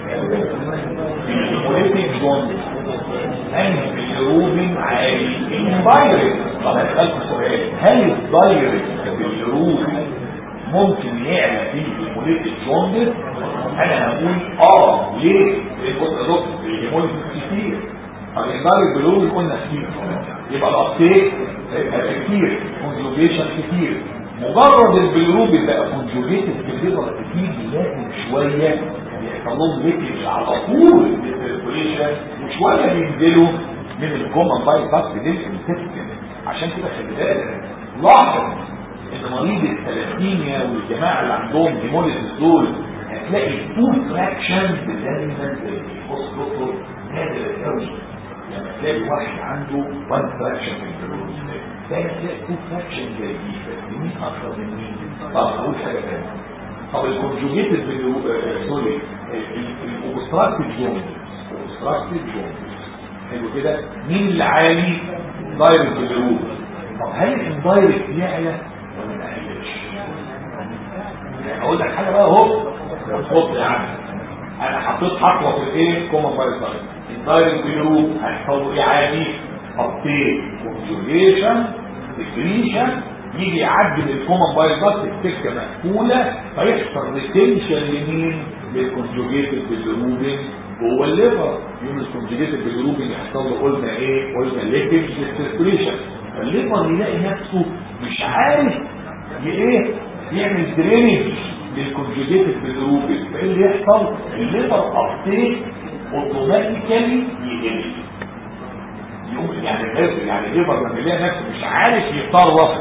بوليتيك زومبي انهي الروبين عالي الدايركت طب هسألكم سؤال هل الدايركت بالروبين ممكن يعلى فيه البوليتيك زومبي انا هقول اه ليه؟ ليه بص يا دكتور الهيموليتيك كتير الإنذار البلوغي قلنا كتير يبقى الأبتيك هيبقى كتير كونجوجيشن كتير مجرد البلوغي بقى كونجوجيتد في الليفر كتير لازم شوية يحصل لهم ليكج على طول السيركوليشن وشوية بينزلوا من الكومن باي باس للانتستين عشان كده خلي بالك لاحظ ان مريض الثلاثينيا والجماعه اللي عندهم هيموليسيس دول هتلاقي تو فراكشن دايما بص دكتور نادر قوي لما تلاقي واحد عنده 1 فراكشن في الفلوس تلاقي تلاقي 2 فراكشن جايين بس مين اكتر من مين طب اقول حاجه ثانيه طب الكونجوجيتد سوري الاوبستراكتيف جوندس اوبستراكتيف جوندس حلو كده مين اللي عالي دايركت بالروب طب هل الاندايركت يعلى ولا ما يعلاش اقول لك حاجه بقى اهو خد يا عم انا حطيت خطوه في الايه كومن بايسايد الدايركت بالروب هيحصل له ايه عادي حطيت كونجوجيشن ديكريشن يجي يعدي من الكومن بايسايد السكه مقفوله فيحصل ريتنشن لمين للكونجوجيتد بالروبين جوه الليفر يوم الكونجوجيتد بالروبين يحصل له قلنا ايه قلنا ليكج ديستريشن فالليفر يلاقي نفسه مش عارف ايه يعمل درينج للكونجوجيتد بالروبين فايه اللي يحصل الليفر ابتيك اوتوماتيكالي يقل يقوم يعني غير يعني الليفر لما يلاقي نفسه مش عارف يتصرف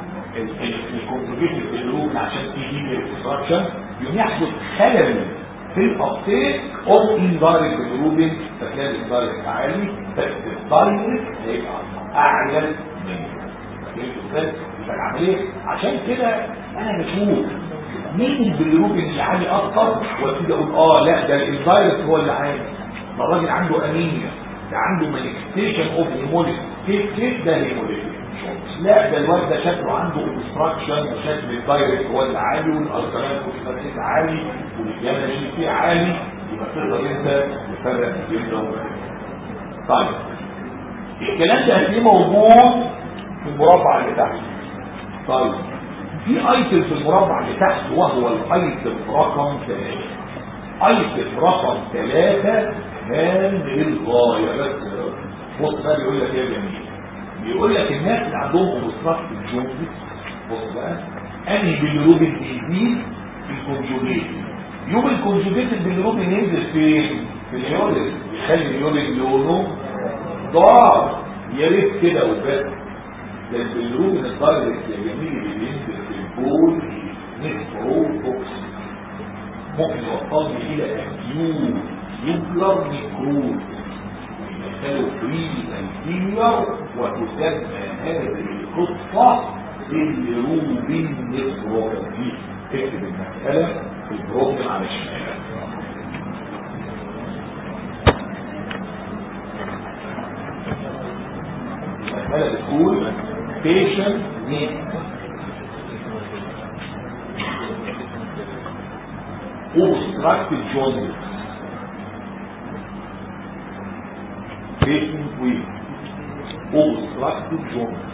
الكونجوجيتد بالروبين عشان تيجي الاكستراكشن يقوم يحدث خلل في الابتيك اوف اندايركت بالروبين فتلاقي الاندايركت عالي بس الدايركت هيبقى اعلى منه فهمت ازاي؟ العمليه عشان كده انا بشوف مين البيليروبين اللي عالي اكتر وابتدي اقول اه لا ده الاندايركت هو اللي عالي ده الراجل عنده انيميا ده عنده مانيفستيشن اوف هيموليز كيف كيف ده هيموليز لا ده الواد ده شكله عنده اوبستراكشن وشكل الدايركت هو اللي عالي والالكالين فوسفاتيز عالي والجاما جي فيه عالي يبقى تقدر انت تفرق بين ده وده طيب الكلام ده هتلاقيه موجود في المربع اللي تحت طيب في ايتم في المربع اللي تحت وهو الايتم رقم ثلاثة ايتم رقم ثلاثة هام للغاية بس بص بقى بيقول لك ايه يا جميل بيقول لك الناس اللي عندهم اوبستراكت جوندس بص بقى انهي بالروبين بيزيد في الكونجوجيت يوم الكونجوجيت البيلروبين ينزل فين في اليورين يخلي اليورين لونه ضار يا ريت كده وبس ده البيلروبين الدايركت يا جميل اللي بينزل في البول نفرو توكسين ممكن يوصلني الى اكيوت يوبلر نيكروز ويدخلوا فري انتيريور وتسمى هذه القصة بالروبين نفروبي اكتب المسألة في البروبلم على الشمال المسألة بتقول patient needs obstructive jaundice patient with obstructive jaundice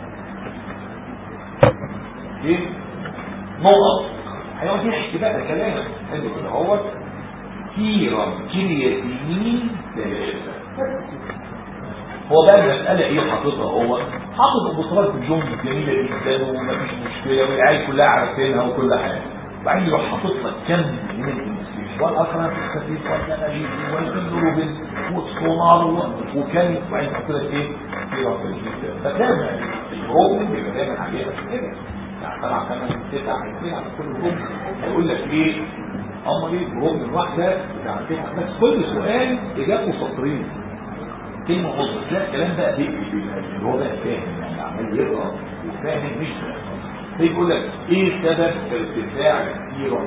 ايه نقط هيقعد يحكي بقى كلام حلو كده هو كيرا كرياتينين ثلاثة هو بقى المسألة ايه حاططها هو حاطط ابوصرات الجمل جميلة جدا ومفيش مشكلة والعيال كلها عارفينها وكل حاجة بعدين يروح حاطط لك كم من الانسليش والاخرى الخفيف والاناليز والبيلروبين والسونار وكم وبعدين يحط لك ايه في رفض فتابع البروبين بيبقى دايما عليها كده يعني طبعا كمان تسع عايزين على كل بروبين هيقول لك ايه امال ايه البروبين الواحده بتاعتين بس كل سؤال اجابته سطرين كلمة غلط لا الكلام بقى بيقفل اللي هو بقى فاهم يعني عمال يقرا وفاهم مش فاهم فيقول لك ايه سبب ارتفاع السيرم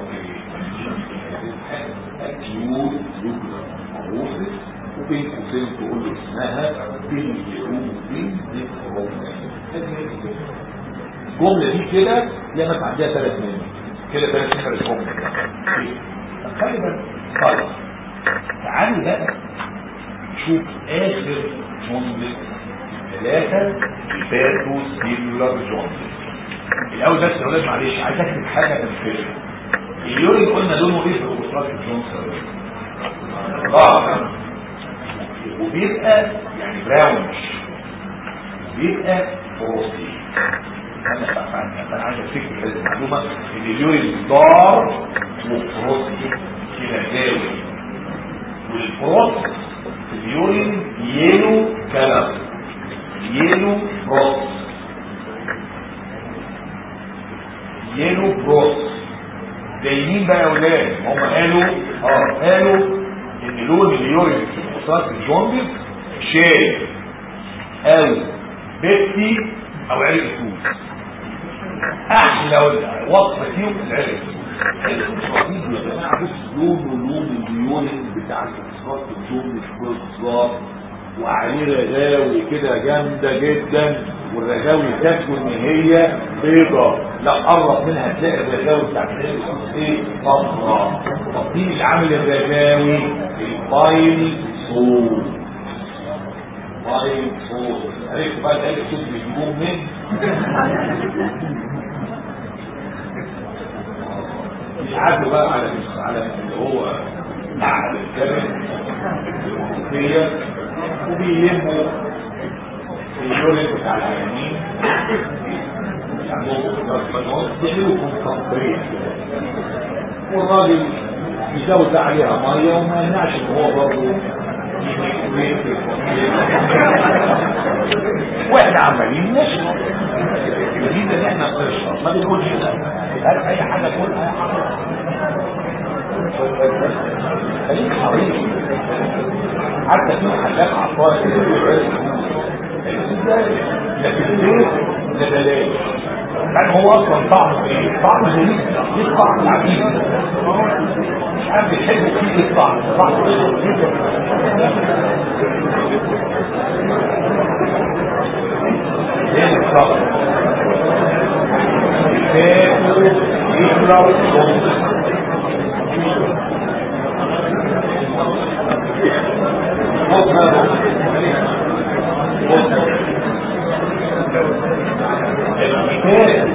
اكيوت يوكلر معروفة وبين قوسين تقول له اسمها باليروبين الجملة دي كده لما عندها ثلاث نمر كده ثلاث نمر الجملة خلي بالك طيب تعالوا بقى شوف اخر جملة ثلاثة فاتوا سيلولار جملة الاول بس يا ولاد معلش عايز اكتب حاجة تنفيذ اليورين قلنا لونه ايه في الاوبستراكت جونسون اه وبيبقى يعني براونش بيبقى فروسي انا انا عايز افتكر هذه المعلومه ان اليورين دار وفروسي كده جاوي والفروس اليورين يلو كلر يلو بروس يلو بروس زي بقى يا ولاد هم قالوا اه قالوا ان لون اليورين في الخصائص الجوندس شاي او بيبسي او عرق سوس احلى وصفه فيهم العرق سوس الرصيد يا جماعه بص لونه لون اليونين بتاع الاكسرات الجمل بالظبط وعليه رغاوي كده جامده جدا والرغاوي تبدو ان هي بيضه لا قرب منها تلاقي الرغاوي بتاعت الاساس ايه صفراء طب مين اللي عامل الرغاوي البايل صوت بايل صوت عرفت بقى ده الصوت بيجيبوه منين يعدوا بقى على على اللي هو معهد الكلام الوظيفيه وبيلموا اليونت بتاع العيانين يعملوا كونسنتريت والراجل يزود عليها ميه وما يمنعش ان هو برضه واحنا عمالين نشرب الجديد ان احنا بنشرب ما بنقولش هل اي حاجه تقول اي حاجه خليك حريص حتى في محلات عطار لكن ليه ده بلاش كان هو اصلا طعم ايه طعم غريب ليه طعم عجيب مش عارف يحب فيه الطعم طعم ايه الطعم يشرب صوت المثال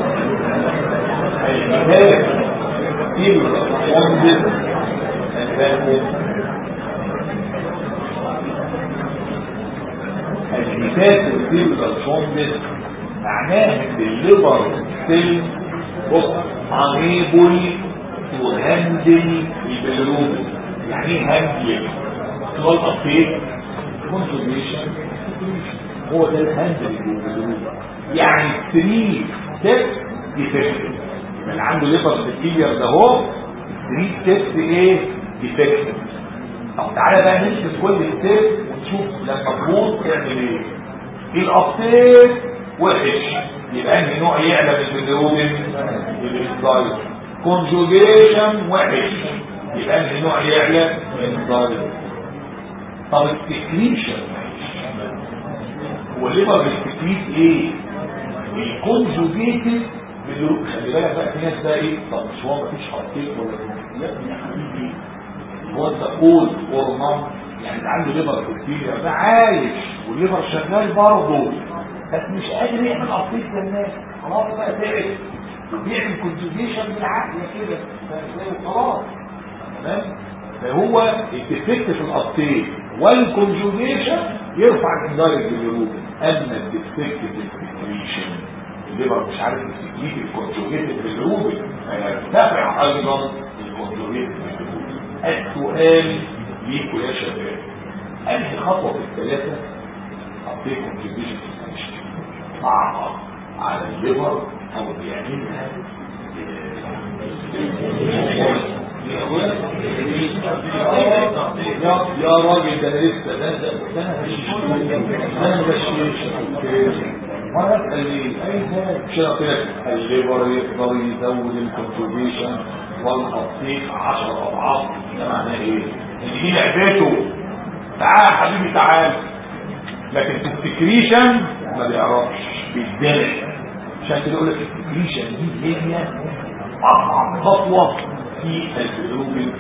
المثال إلا منذر الفاهم المثال إلا منذر معناه ان الليبر سيل بص unable to handle البلروبين يعني ايه هاندل هو الابديت كونسوليشن هو ده الهاندل يعني 3 ستيب ديفكتيف يبقى اللي عنده ليبر فيلير ده هو 3 ستيبس ايه ديفكتيف طب تعالى بقى نمسك كل ستيب ونشوف لما تموت تعمل ايه الابديت وحش يبقى انهي نوع يعلى من البيلروبين الانزايم كونجوجيشن وحش يبقى انهي نوع يعلى من الانزايم طب التكريشن هو الليبر بالتكريت ايه الكونجوجيتد بالروح خلي بالك بقى في ناس بقى ايه طب مش هو مفيش حركات ولا يا ابني يا حبيبي هو انت قول فورما يعني اللي عنده ليبر بكتيريا ده عايش والليبر شغال برضه بس مش قادر يعمل قطيط للناس خلاص بقى تعب وبيعمل كونجوجيشن بالعقل كده خلاص تمام فهو الديفكت في القطيط والكونجوجيشن يرفع الاندايركت بالروبين اما الديفكت في السكريشن الليبر مش عارف يسكريت الكونجوجيتد بالروبين فيرتفع ايضا الكونجوجيتد بالروبين السؤال ليكوا يا شباب انهي خطوه في الثلاثه قطيط كونجوجيشن صعبه على الليبر او بيعملها يا يا راجل ده لسه ده ده ده انا بشيش وانا اسال ليه اي حاجه مش كده الليبر يقدر يزود الكونتريبيوشن والتطبيق 10 اضعاف ده معناه ايه؟ ان دي لعبته تعال حبيبي تعال لكن في السكريشن ما بيعرفش بيتزنق عشان كده يقول لك السكريشن دي هي اصعب خطوه في البلوغ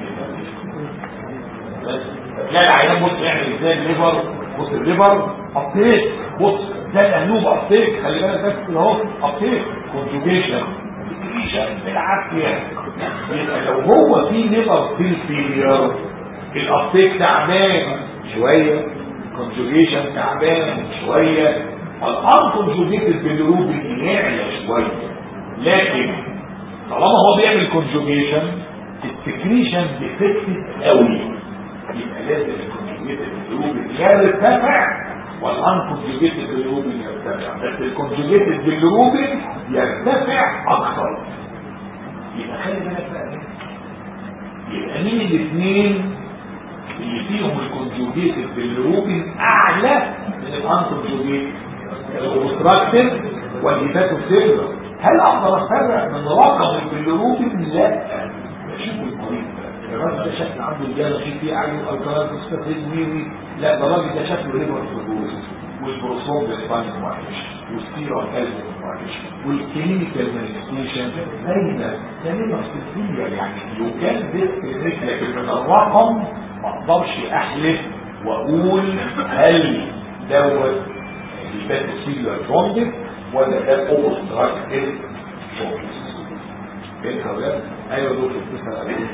لا العيان بص يعمل ازاي الليفر بص الليفر ابتيك بص ده الانوب ابتيك خلي بالك بس كده اهو ابتيك كونجوجيشن سكريشن بالعافيه يبقى لو هو في ليفر في الفيلير الابتيك تعبان شويه كونجوجيشن تعبان شويه الانكونجوجيتد بالروبين يعلى شويه لكن طالما هو بيعمل كونجوجيشن السكريشن ديفكتيف قوي يبقى لازم الكونجوجيتد بالروبين يرتفع والانكونجوجيتد بالروبين يرتفع بس الكونجوجيتد بالروبين يرتفع اكثر يبقى خلي بالك بقى يبقى مين الاثنين اللي فيهم الكونجوجيتد بالروبين اعلى من الانكونجوجيتد الاوبستراكتيف والهيباتوسيلر هل اقدر افرق من رقم البيلروبين لا بشوف المريض الراجل ده شكل عنده الجاله في فيه عينه الكلام مستفيد وي لا ده الراجل ده شكله ليبر فيبروز والبروسوم بالفاين وحش والسيرا كالسيوم وحش والكلينيكال مانيفستيشن باينه ده ليبر سيفير يعني لو كان ديسكريميت لكن من الرقم ما اقدرش احلف واقول هل دوت البات سيلر ترومبك ولا ده اوبستراكتيف شوكس ايه الكلام ايوه دكتور بتسال عليه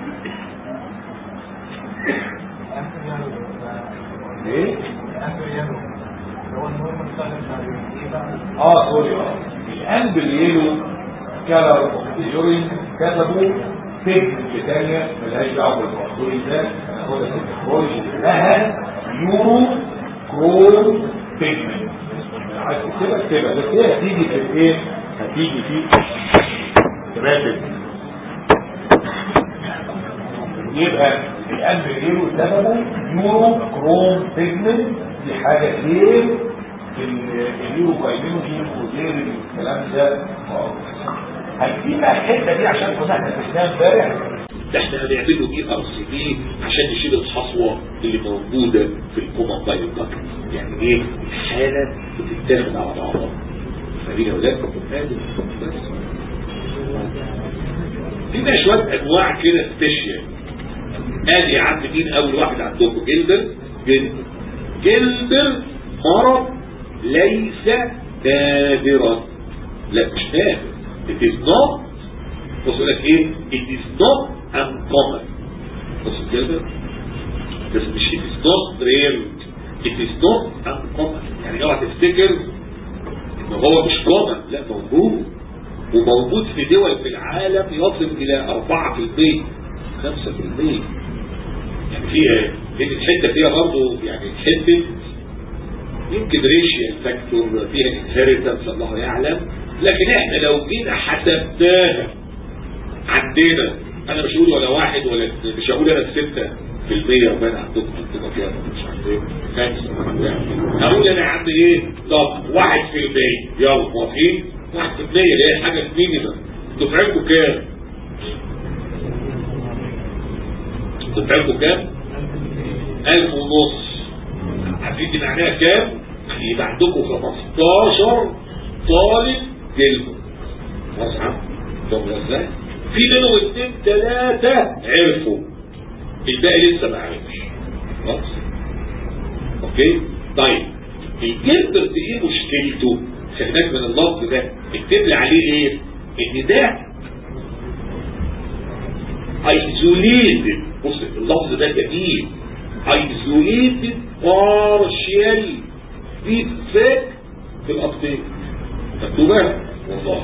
ايه اه سوري اه الامبريلو كلر يورين كتبوا تكنيك تانية ملهاش دعوه بالموضوع ده هناخدها في التكنولوجي اسمها يورو كروم بيجمنت عايز تكتبها اكتبها بس هي هتيجي في الايه هتيجي في رابد يبقى الامبريلو سببه يورو كروم بيجمنت دي حاجه غير اليورو كايمينوجين وغير الكلام ده خالص هنجيب بقى الحته دي عشان كنا احنا شفناها امبارح ده احنا هنعمله دي ار سي بي عشان نشيل الحصوه اللي موجوده في الكوما بايوباك يعني ايه الحاله بتتاخد على بعضها فاهمين يا ولاد بس في بقى شويه انواع كده سبيشال ادي يا عم مين اول واحد عندكم جلبر جلبر جلبر مرض ليس نادرا لا مش نادر it is not بص يقول لك ايه it is not uncommon بص الجلبر بس مش it is not rare it is not uncommon يعني اوعى تفتكر ان هو مش common لا موجود وموجود في دول في العالم يصل الى 4% 5% يعني فيها لان الحته فيها برضه يعني حته يمكن ريشيال فاكتور فيها انهيرتنس الله يعلم لكن احنا لو جينا حسبناها عندنا انا مش هقول ولا واحد ولا مش هقول انا ستة في المية وبين عندكم عندكم كام مش عندكم خمسة هقول انا عندي ايه طب واحد في المية يلا موافقين واحد في المية اللي هي حاجة مينيمم دفعتكم كام دفعتكم كام ألف ونص عارفين دي معناها كام يبقى عندكم 15 طالب جلد واضحة طب ازاي في منهم اثنين ثلاثة عرفوا الباقي لسه ما عرفش خلاص اوكي طيب الجلد ايه مشكلته خليناك من اللفظ ده اكتب لي عليه ايه ان ده ايزوليتد بص اللفظ ده جميل isolated partial defect في الابديت مكتوبة والله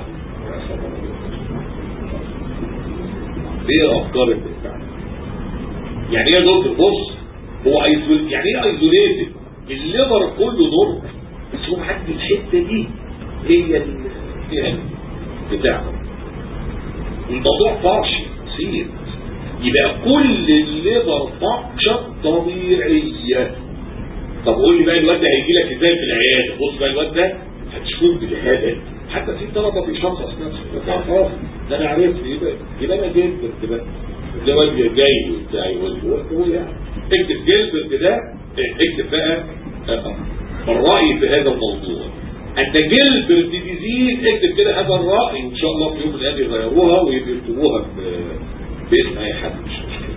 ايه الافكار اللي بتاعنا يعني ايه يا دكتور بص هو ايزول يعني ايه ايزوليتد الليفر كله نور بس هو عندي الحته دي هي ال بتاعه الموضوع فارشي بسيط يبقى كل الليفر فانكشن طبيعية طب قول لي بقى الواد ده هيجي لك ازاي في العيادة بص بقى الواد ده هتشوف بجهادة حتى في طلبة بيشخص نفسه خلاص ده انا عرفت يبقى يبقى انا جلبرت بقى ده واد جاي وبتاع هو يعني اكتب جلبرت ده اكتب بقى الرأي في هذا الموضوع انت جلبرت ديزيز اكتب كده هذا الرأي وان شاء الله في يوم من الايام يغيروها ويكتبوها باسم اي حد مش مشكلة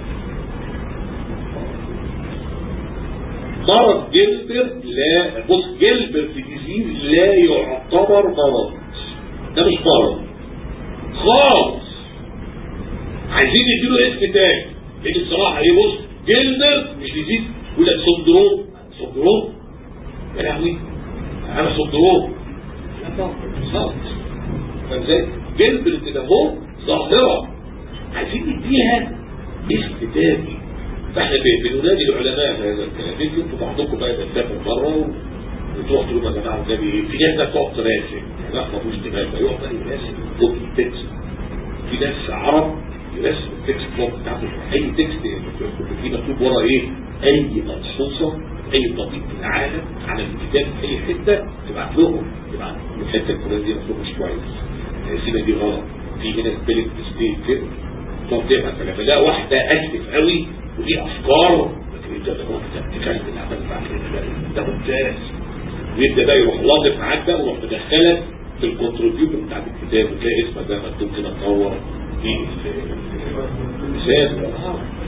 مرض جلبر لا بص جلبر في ديزيز لا يعتبر مرض ده مش مرض خالص عايزين يديله اسم تاني لان بصراحة ايه بص جلبر مش ديزيز يقول لك سندروم سندروم يا لهوي انا سندروم لا طبعا خالص فاهم ازاي جلبر كده اهو ظاهره عايزين نديها اسم تاني فاحنا بننادي العلماء في هذا الكلام يمكن انتوا بعضكم بقى تسافر بره وتروح تقول يا جماعه النبي في ناس بقى تقعد تراسم لا ما فيش دماغ يقعد بقى يراسم كوبي تكست في ناس عرب يرسم التكست بلوك بتاعته اي تكست في مكتوب ورا ايه اي ملحوظه اي طبيب في العالم على الكتاب في اي حته تبعت لهم تبعت الحته الفلانيه دي مكتوب مش كويس التقسيمه دي غلط في هنا سبيلنج ميستيك كده تقعد تفهم فلما تلاقي واحده اكتف قوي ودي افكار لكن انت تروح تتكلم العمل بعد كده ده ممتاز ويبدا بقى يروح لاطف معاك بقى ويروح مدخلك في الكونتريبيوتور بتاع الكتاب وتلاقي اسمك بقى مكتوب كده منور في المثال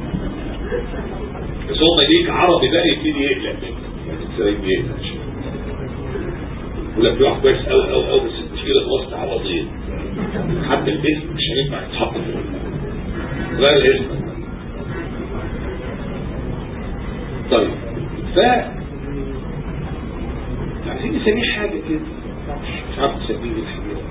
بس هو ليك عربي بقى يبتدي يقلق يعني ازاي يقلق يقول لك في واحد كويس قوي قوي قوي بس المشكله في وسط عوضين حتى الاسم مش هينفع يتحط في غير الاسم طيب ف عايزين نسميه حاجه كده مش عارف نسميه ايه الحقيقه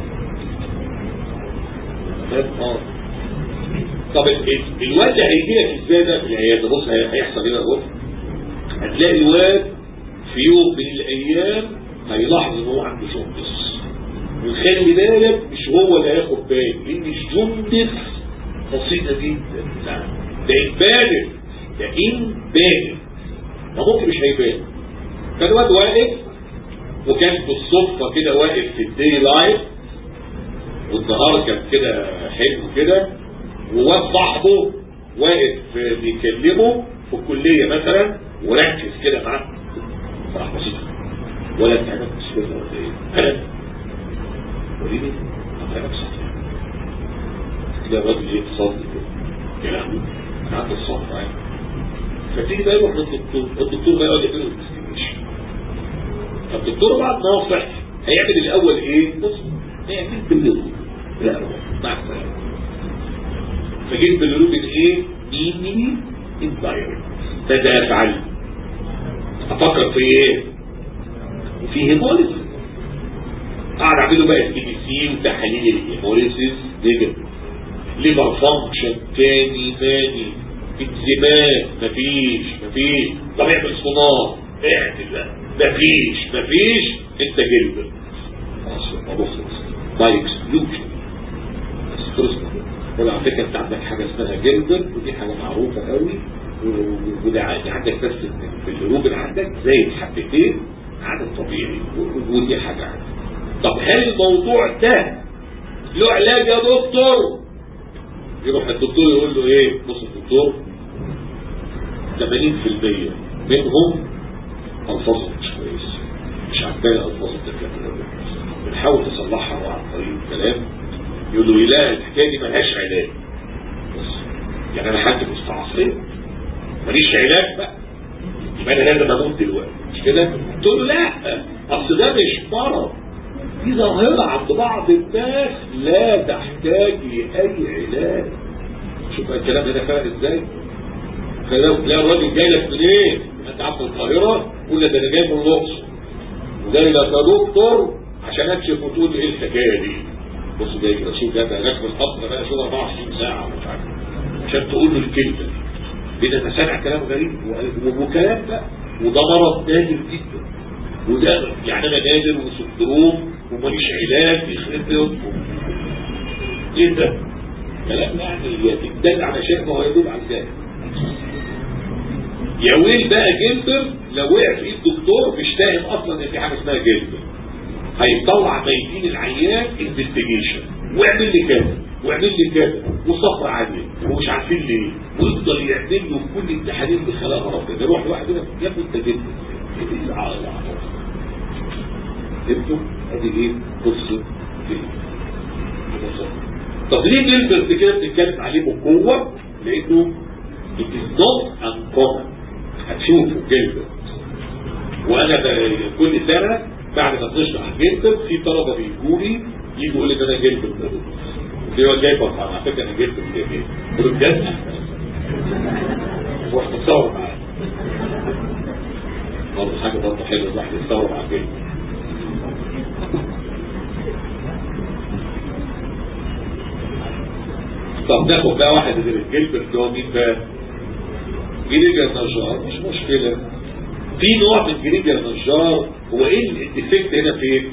اه طب الواد ده هيجي لك ازاي ده في العياده بص هيحصل ايه بص هتلاقي الواد في يوم من الايام هيلاحظ ان هو عنده جوندس وخلي بالك مش هو اللي هياخد بالك لان الجوندس بسيطه جدا لا ده امبارح ده امبارح ما ممكن مش هيبان فالواد واقف وكان بالصدفه كده واقف في الدي لايف والنهار كان كده حلو كده وواد صاحبه واقف بيكلمه في الكلية مثلا وركز كده معاه فراح بسيط ولا انت عملت بسم الله ولا ايه انا وريني انا بسيط كده الراجل ايه صادق كده يا لهوي انا عندي الصبر معايا فتيجي بقى يروح للدكتور الدكتور بقى يقعد يعمل له انفستيجيشن فالدكتور بعد ما ناصح هيعمل الاول ايه بص هيعمل بالليل لا مع السلامه فجيت بالروبن ايه ميني انفايرمنت ماذا افعل افكر في ايه في هيموليسيس قاعد اعمله بقى سي بي سي وتحاليل الهيموليسيس نيجاتيف ليفر فانكشن تاني تاني انزيمات مفيش مفيش طب اعمل صناعه اعمل بقى مفيش مفيش انت جلد بص باي اكسكلوجن ولا على فكره انت عندك حاجه اسمها جلدر ودي حاجه معروفه قوي وده عندك بس في الهروب اللي عندك زي حبتين عن الطبيعي ودي حاجه عندك طب هل الموضوع ده له علاج يا دكتور يروح الدكتور يقول له ايه بص الدكتور 80% منهم الفاظهم مش كويس مش عجباني الفاظ الدكاتره بنحاول نصلحها عن طريق الكلام يقول له لا الحكايه دي ملهاش علاج بص يعني انا حد مستعصي ماليش علاج بقى يبقى انا لازم اموت دلوقتي مش كده تقول له لا اصل ده مش مرض دي ظاهرة عند بعض الناس لا تحتاج لأي علاج شوف الكلام هنا فاهم ازاي فلو لا الراجل جاي لك منين انت عارف القاهرة قول ده انا جاي من الاقصر وجاي لك يا دكتور عشان اكشف وتقول لي ايه الحكايه دي بص جاي كده شوف ده هناك في القصر بقى شوف 24 ساعه مش عارف عشان تقول له الكلمه دي ده انا سامع كلام غريب وكلام بقى وده مرض نادر جدا وده يعني انا نادر وسندروم وماليش علاج يخرب بيوتكم ايه ده؟ كلام يعني يتدل على شيء ما هو يدل على ذلك يا ويل بقى جلبر لو وقع في ايد دكتور مش فاهم اصلا ان في حاجه اسمها جلبر هيطلع ميتين العيان انفستيجيشن واعمل لي كذا واعمل لي كذا وصفر عليه ومش عارفين ليه ويفضل يعمل له في كل التحاليل اللي خلقها ربنا يروح لواحد هنا يا ابني انت جلبر ايه العقل فهمتوا؟ ادي ايه؟ قصه طب ليه جلبرت كده بنتكلم عليه بقوه؟ لانه it is not uncommon هتشوفوا جلبرت وانا كل سنه بعد ما بنشرح جلبرت في طلبه بيجوا لي يجوا يقول لي ده انا جلبرت ده دي هو جاي فرحان على فكره انا جلبرت ده ايه؟ قلت له بجد؟ رحت متصور معاه برضه حاجه برضه حلوه الواحد يتصور مع جلبرت طب ناخد بقى واحد غير الجلبر اللي هو مين بقى جريجر نجار مش مشكلة في نوع من جريجر نجار هو ايه الديفكت هنا فين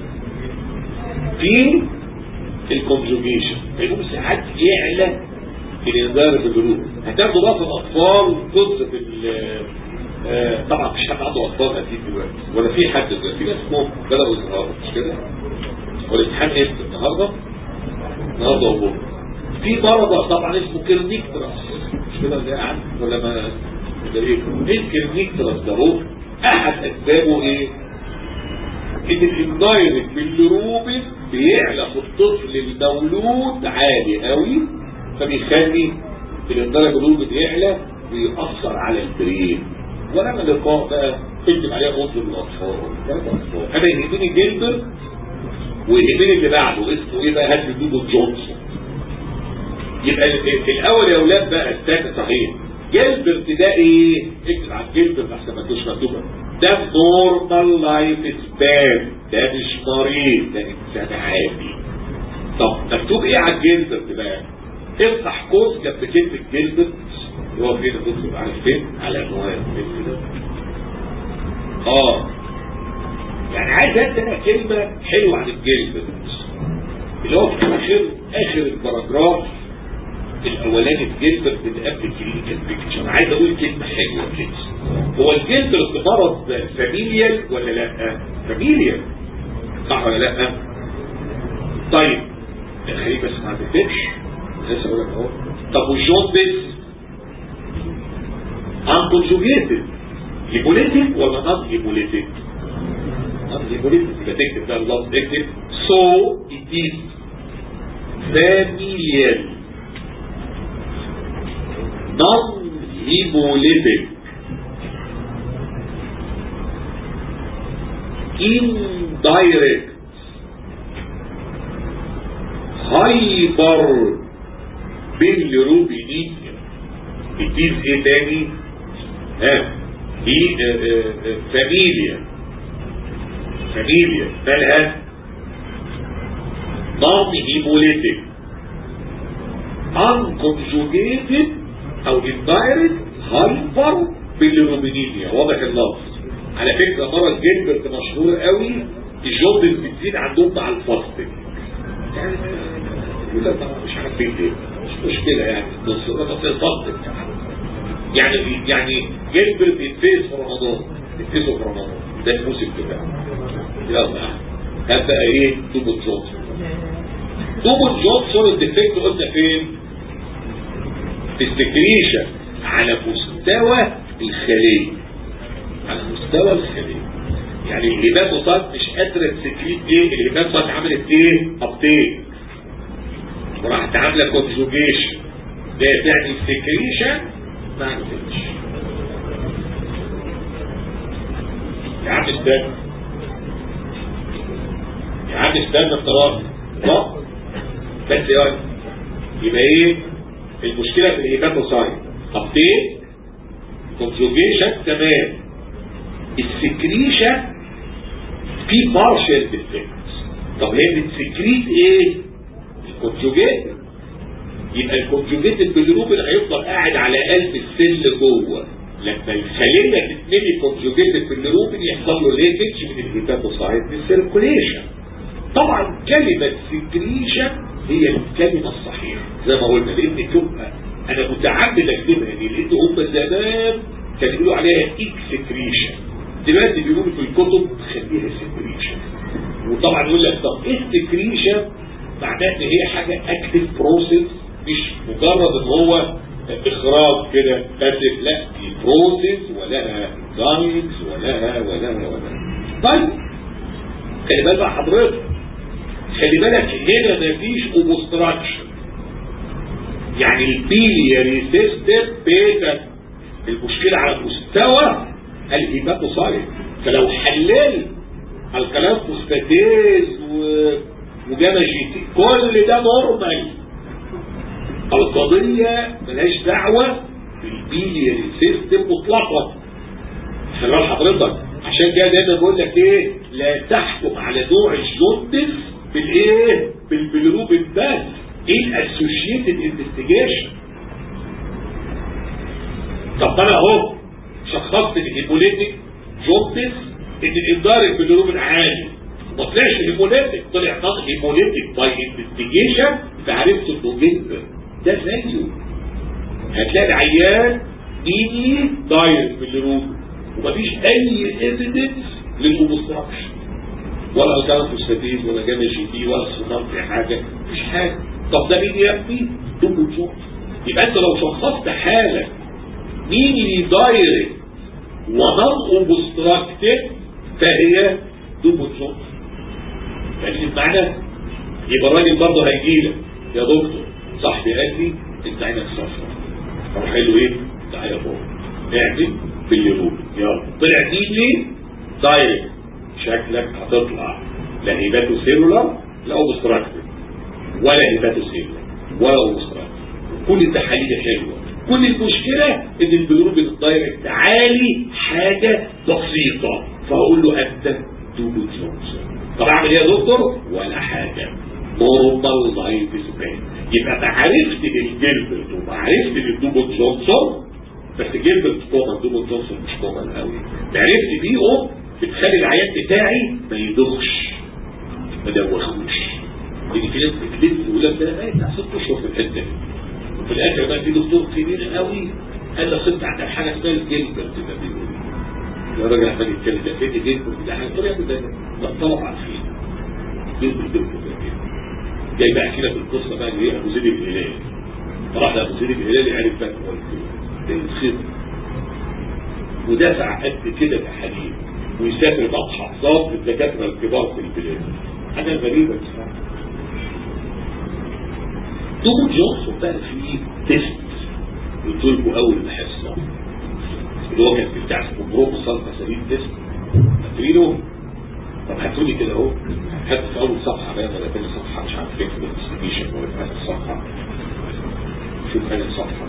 في الكونجوجيشن فيقوم ساعات يعلى الانذار بالجلوب هتاخدوا بقى في الاطفال قصة آه طبعا مش حد عنده اطفال اكيد دلوقتي ولا في حد دلوقتي في ناس اسمهم بدأوا يظهروا مش كده والامتحان امتى النهارده النهارده وبكره في مرض طبعا اسمه كيرنيكتراس مش كده ولا قاعد ولا ما ولا ايه الكيرنيكتراس ده هو احد اسبابه ايه ان الاندايركت بالروبين بيعلى في الطفل المولود عالي قوي فبيخلي الاندايركت بالروبين يعلى ويأثر على البرين ولما لقاء بقى تكتب عليها غض الاطفال انا يهمني جلبر ويهمني اللي بعده اسمه ايه بقى هات دوبو جونسون يبقى الاول يا اولاد بقى استنى صحيح جلبرت ده ايه اكتب على الجلبرت احسن ما تكونش مكتوبه ده نورمال لايف سبان ده مش مريض ده انسان عادي طب مكتوب ايه على الجلبرت بقى افتح قوس جنب كلمه جلبرت اللي هو فين الدكتور عارف فين على عنوان كده اه يعني عايز انا كلمه حلوه عن الجلبرت اللي هو في اخر اخر الباراجراف الاولاني الجلبر بتقابل كلينيكال بيكتشر عايز اقول كلمه حلوه كده هو الجلبر مرض فاميليال ولا لا فاميليال صح ولا لا طيب خليك بس ما تكتبش لسه اقول لك اهو طب والجوندس انكونجوجيتد هيبوليتيك ولا نون هيبوليتيك نون هيبوليتيك يبقى تكتب بقى اللفظ اكتب so it is familial non-hemolytic indirect hyper bilirubinemic it is a تاني ها دي فاميليا فاميليا مالها non-hemolytic unconjugated او indirect hyper bilirubinemia واضح اللفظ على فكرة مرة الجلبرت مشهور قوي الجلد بتزيد عندهم مع الفاستنج يعني يقول لك مش عارفين ليه مش مشكلة يعني بس الفاستنج يعني يعني جلبرت يتفيز في رمضان يتفيزوا في رمضان ده الموسم بتاعه يلا هبدأ ايه دوبل جونسون دوبل جونسون الديفكت قلنا فين في السكريشن على مستوى الخلية على مستوى الخلية يعني الهباتوسات مش قادرة تسكريت ايه الهباتوسات عملت ايه ابتيك وراحت عاملة كونجوجيشن ده يعني السكريشن ما عملتش يا عم استنى يا عم استنى الطلاق لا بس يا يبقى ايه المشكلة في الهيباتوسايت ابتيك كونجوجيشن تمام السكريشن في بارشال ديفكت طب هي بتسكريت ايه الكونجوجيت يبقى الكونجوجيت بالروبين هيفضل قاعد على قلب السل جوه لما الخليه تتملي كونجوجيت بالروبين يحصل له ليكج من الهيباتوسايت للسيركوليشن طبعا كلمه سكريشن هي الكلمه الصحيحه زي ما قلنا لان تبقى انا متعمد اكتبها دي لان هم زمان كانوا بيقولوا عليها اكسكريشن دلوقتي بيقولوا في الكتب خليها سكريشن وطبعا يقول لك طب ايه السكريشن معناه ان هي حاجه اكتف بروسيس مش مجرد ان هو اخراج كده باسف لا دي بروسيس ولها انزايمز ولها ولها ولها طيب خلي بالك بقى حضرتك خلي بالك هنا مفيش اوبستراكشن يعني البيلياري سيستم بيتا المشكلة على مستوى الهيباتوسايت فلو حلل الكلام فوسفاتيز وجاما جي تي كل ده نورمال القضية ملهاش دعوة بالبيلياري سيستم مطلقا خلي بال حضرتك عشان كده دايما بقول لك ايه لا تحكم على نوع الجوندس بالايه بالبيلروبين بس ايه الاسوشيتد انفستيجيشن طب انا اهو شخصت الهيبوليتيك جوندس ان الاندارك بالروبين عالي ما طلعش هيبوليتيك طلع نون هيبوليتيك باي انفستيجيشن فعرفت انه جدا ده زيه هتلاقي العيان ميني دايركت بالروبين ومفيش اي ايفيدنس للاوبستراكشن ولا جامعة مستفيد ولا جامعة جي دي ولا صناعة في حاجة مفيش حاجة طب ده مين يا ابني؟ دوبل جونز يبقى انت لو شخصت حالة مين اللي دايركت ونون اوبستراكتد فهي دوبل جونز يعني المعنى يبقى الراجل برضه هيجي لك يا دكتور صاحبي قال لي انت عينك صفرا اروح قايل له ايه؟ تعالى فوق اعمل في اليوم يلا طلع دي ليه؟ دايركت شكلك هتطلع لا هيباتو سيلولار لا اوبستراكتد ولا هيباتو سيلولار ولا اوبستراكتد كل التحاليل حلوه كل المشكله ان البلوروبين الدايركت عالي حاجه بسيطه فاقول له انت دوبل جونسون طب اعمل ايه يا دكتور ولا حاجه نورمال لايف سبان يبقى معرفت بالجلبرت ومعرفت بالدوبل جونسون بس جلبرت كومن دوبل جونسون مش كومن قوي معرفت بيهم بتخلي العيان بتاعي ما يدخش ما دوخوش لان في ناس بتلف يقول لك ده انا قاعد ست اشهر في الحته دي وفي الاخر بقى في دكتور كبير قوي قال لك انت عندك حاجه اسمها الجلبرت ده بيقول يا راجل عمال يتكلم ده فين الجلبرت ده حاجه طلع ده ده طلب عارفين جلبرت جلبرت جاي بقى كده في القصه بقى اللي هي ابو زيد الهلالي فراح لابو زيد الهلالي عرف بقى هو ده الخير ودافع قد كده كحليب ويسافر بقى محافظات للدكاتره الكبار في البلاد حاجه غريبه بصراحه دوم جونسون بقى فيه تيست قلت لكم اول حصه اللي هو كان بتاع اسمه برومو صلفه سليم تيست فاكرينه؟ طب هاتوا لي كده اهو هات في اول صفحه بقى ولا تاني صفحه مش عارف فين في الانفستيجيشن ولا في اخر صفحه شوف ثاني صفحه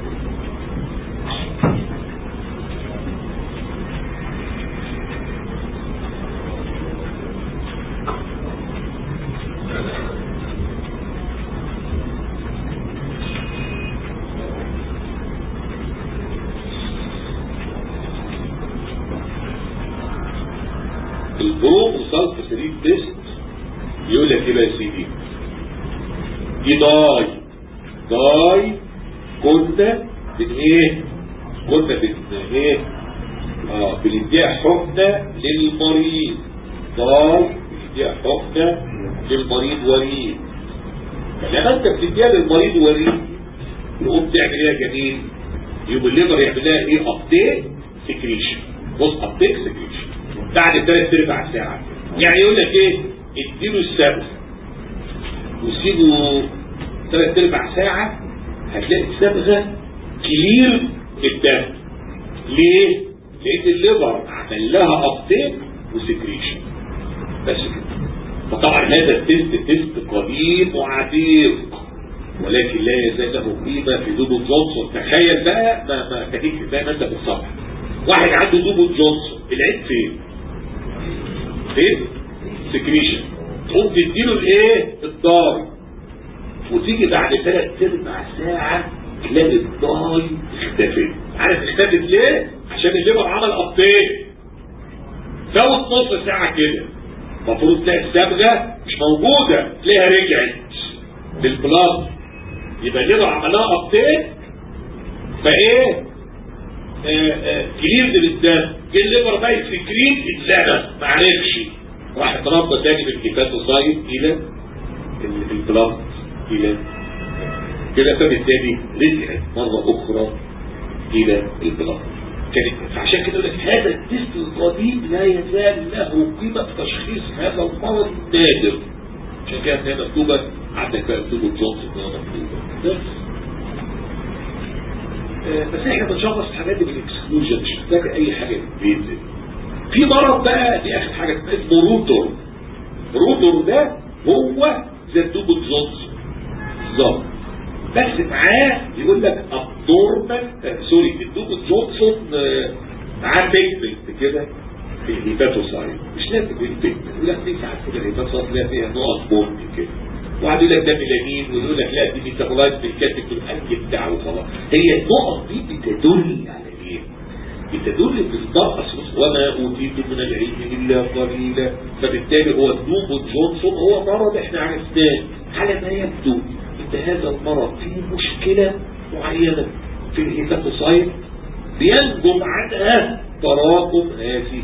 البروم وصلت سليم تيست يقول لك ايه بقى يا سيدي دي داي داي كنا بن ايه كنا بن ايه اه بنديها حقنة للمريض داي بنديها حقنة للمريض وريد فلما انت بتديها للمريض وريد يقوم تعمل ايه يا جميل يقوم الليفر يعمل لها ايه ابديت سكريشن بص ابديت سكريشن بعد ثلاث ارباع ساعة يعني يقول لك ايه اديله السبب وسيبه ثلاث ارباع ساعة هتلاقي الصبغة كلير الدم ليه؟ لان الليفر عمل لها ابديت وسكريشن بس كده فطبعا هذا التست تست قديم وعتيق ولكن لا يزال له قيمة في دوبل جونسون تخيل بقى ما ما تجيك زي ما انت في الصفحة واحد عنده دوبل جونسون العيب فين؟ فين؟ سكريشن تقوم تديله الايه؟ الضاي وتيجي بعد ثلاث ارباع ساعة تلاقي الضاي اختفت عارف اختفت ليه؟ عشان الليفر عمل ابديت فوت نص ساعة كده المفروض تلاقي الصبغة مش موجودة تلاقيها رجعت للبلاد يبقى الليفر عملها ابديت فايه؟ كليرد بالدم جه الليفر بقى يسكريت اتلغى ما عرفش راح اتربى تاني بالكيفاتوسايت الى البلاد الى كده فبالتالي رجعت مرة اخرى الى البلاد كانت فعشان كده لك هذا التست القديم لا يزال له قيمة في تشخيص هذا المرض النادر عشان كده هي مكتوبة عندك بقى مكتوبة جونسون مكتوبة بس بس احنا بنشخص الحاجات دي بالاكسكلوجن مش محتاج اي حاجه بينزل في مرض بقى دي اخر حاجه اسمه روتور روتور ده هو زي الدوبل جونسون بالظبط بس معاه يقول لك ابنورمال سوري الدوبل جونسون معاه بيجمنت كده في الهيباتوسايت مش لازم البيجمنت يقول لك في ساعات كده الهيباتوسايت تلاقي فيها نقط بني كده وقعد يقول لك ده ميلانين ويقول لك لا دي ميتابولايت بالكاتب الانك بتاعه وخلاص هي النقط دي بتدل على ايه؟ بتدل بالنقص وما اوتيت من العلم الا قليلا فبالتالي هو الدوب جونسون هو مرض احنا عرفناه على ما يبدو ان هذا المرض فيه مشكله معينه في الهيباتوسايت بينجم عنها تراكم هذه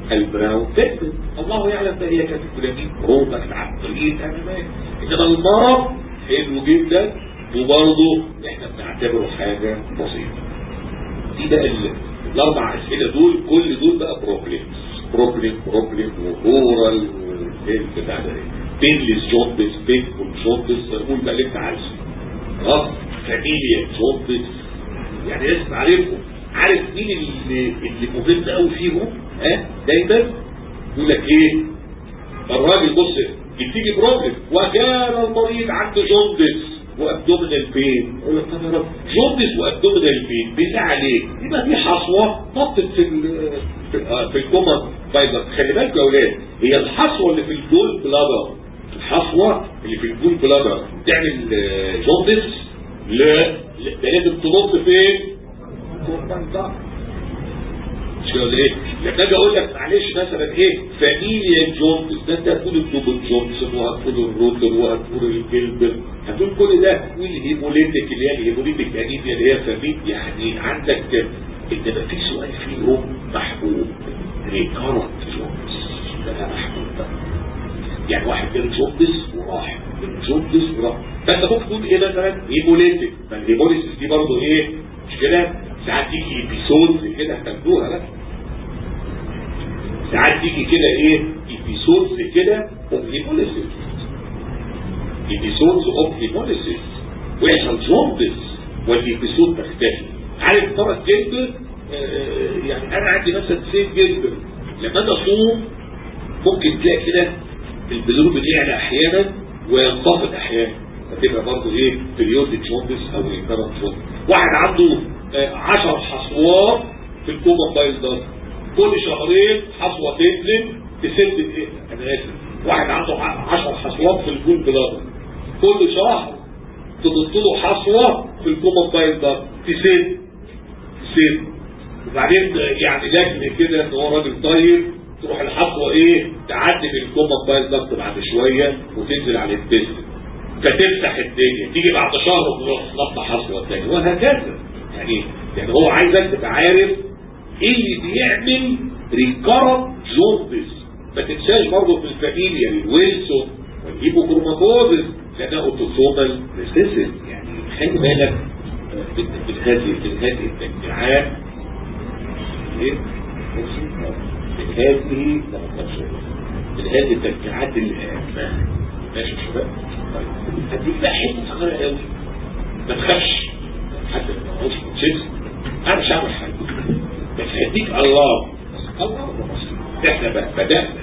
البراون تكتب الله يعلم ده هي كانت فلانين روما العقلية انا ما انما المرض حلو جدا وبرضه احنا بنعتبره حاجة بسيطة دي بقى ال- الاربع اسئله دول كل دول بقى بروبلمز بروبلم بروبلم واورال والبتاع ده بينلس جوندس بينفول جوندس قول بقى اللي انت عايزه خلاص فاميليا جوندس يعني لازم عارفهم عارف مين اللي اللي مهم قوي فيهم ها دايما يقول لك ايه الراجل بص بتيجي بروبلم وكان المريض عنده جوندس وابدومينال بين يقول لك طب يا رب جوندس وابدومينال بين بالله عليك يبقى في حصوه نطت في ال في, آه في الكومن فايبر خلي بالك يا اولاد هي الحصوه اللي في الجول بلادر الحصوه اللي في الجول بلادر تعمل آه، جوندس لا لا، ده لازم تنط فين؟ كومن ده مش كده ولا ايه؟ لما اجي اقول لك معلش مثلا ايه فاميليا جونز ده انت هتقول الدوبل جونسون وهتقول الروتر وهتقول الجلبر هتقول كل ده والهيموليتك اللي هي الهيموليتك انيميا اللي هي فاميل يعني عندك انما في سؤال فيهم محبوب ريكارنت جونز ده محبوب بقى يعني واحد جاله جوندس وراح جوندس وراح فانت ممكن تقول ايه مثلا هيموليتك فالهيموليسيس دي برضه ايه مش كده ساعات تيجي ايبيسودز كده هتاخدوها بقى ساعات تيجي كده ايه ايبيسودز كده اوف هيموليسيس ايبيسودز اوف هيموليسيس ويحصل جوندس والايبيسود تختفي عارف مرض جلبر آه يعني انا عندي مثلا سيف جلبر لما انا اصوم ممكن تلاقي كده البلوروبين يعلى احيانا وينخفض احيانا فتبقى برضه ايه بريود جوندس او ريكارنت جوندس واحد عنده 10 حصوات في الكومن بايل ده كل شهرين حصوه تنزل تسد ايه انا اسف واحد عنده 10 حصوات في الجول بلادر كل شهر تضط له حصوه في الكومن بايل ده تسد تسد وبعدين يعني لجنه كده ان هو راجل طيب تروح الحصوه ايه تعدي من الكومن بايل ضغط بعد شويه وتنزل على التست فتفتح الدنيا تيجي بعد شهر وتروح نط حصوه تاني وهكذا يعني يعني هو عايزك تبقى عارف ايه اللي بيعمل ريكارنت جوندس ما تنساش برضه في الفاميليا الويلسون والهيبوكروماتوزس لانها اوتوسومال ريسيسيف يعني خلي بالك من من هذه من هذه التجميعات ايه؟ من هذه لا ما تخافش من هذه التجميعات الهامة ماشي يا شباب؟ طيب هديك بقى حته صغيره قوي ما تخافش حتى لو ما هوش متشيس انا مش هعمل حاجه بس هديك الله الله ده بسيط احنا بقى بدأنا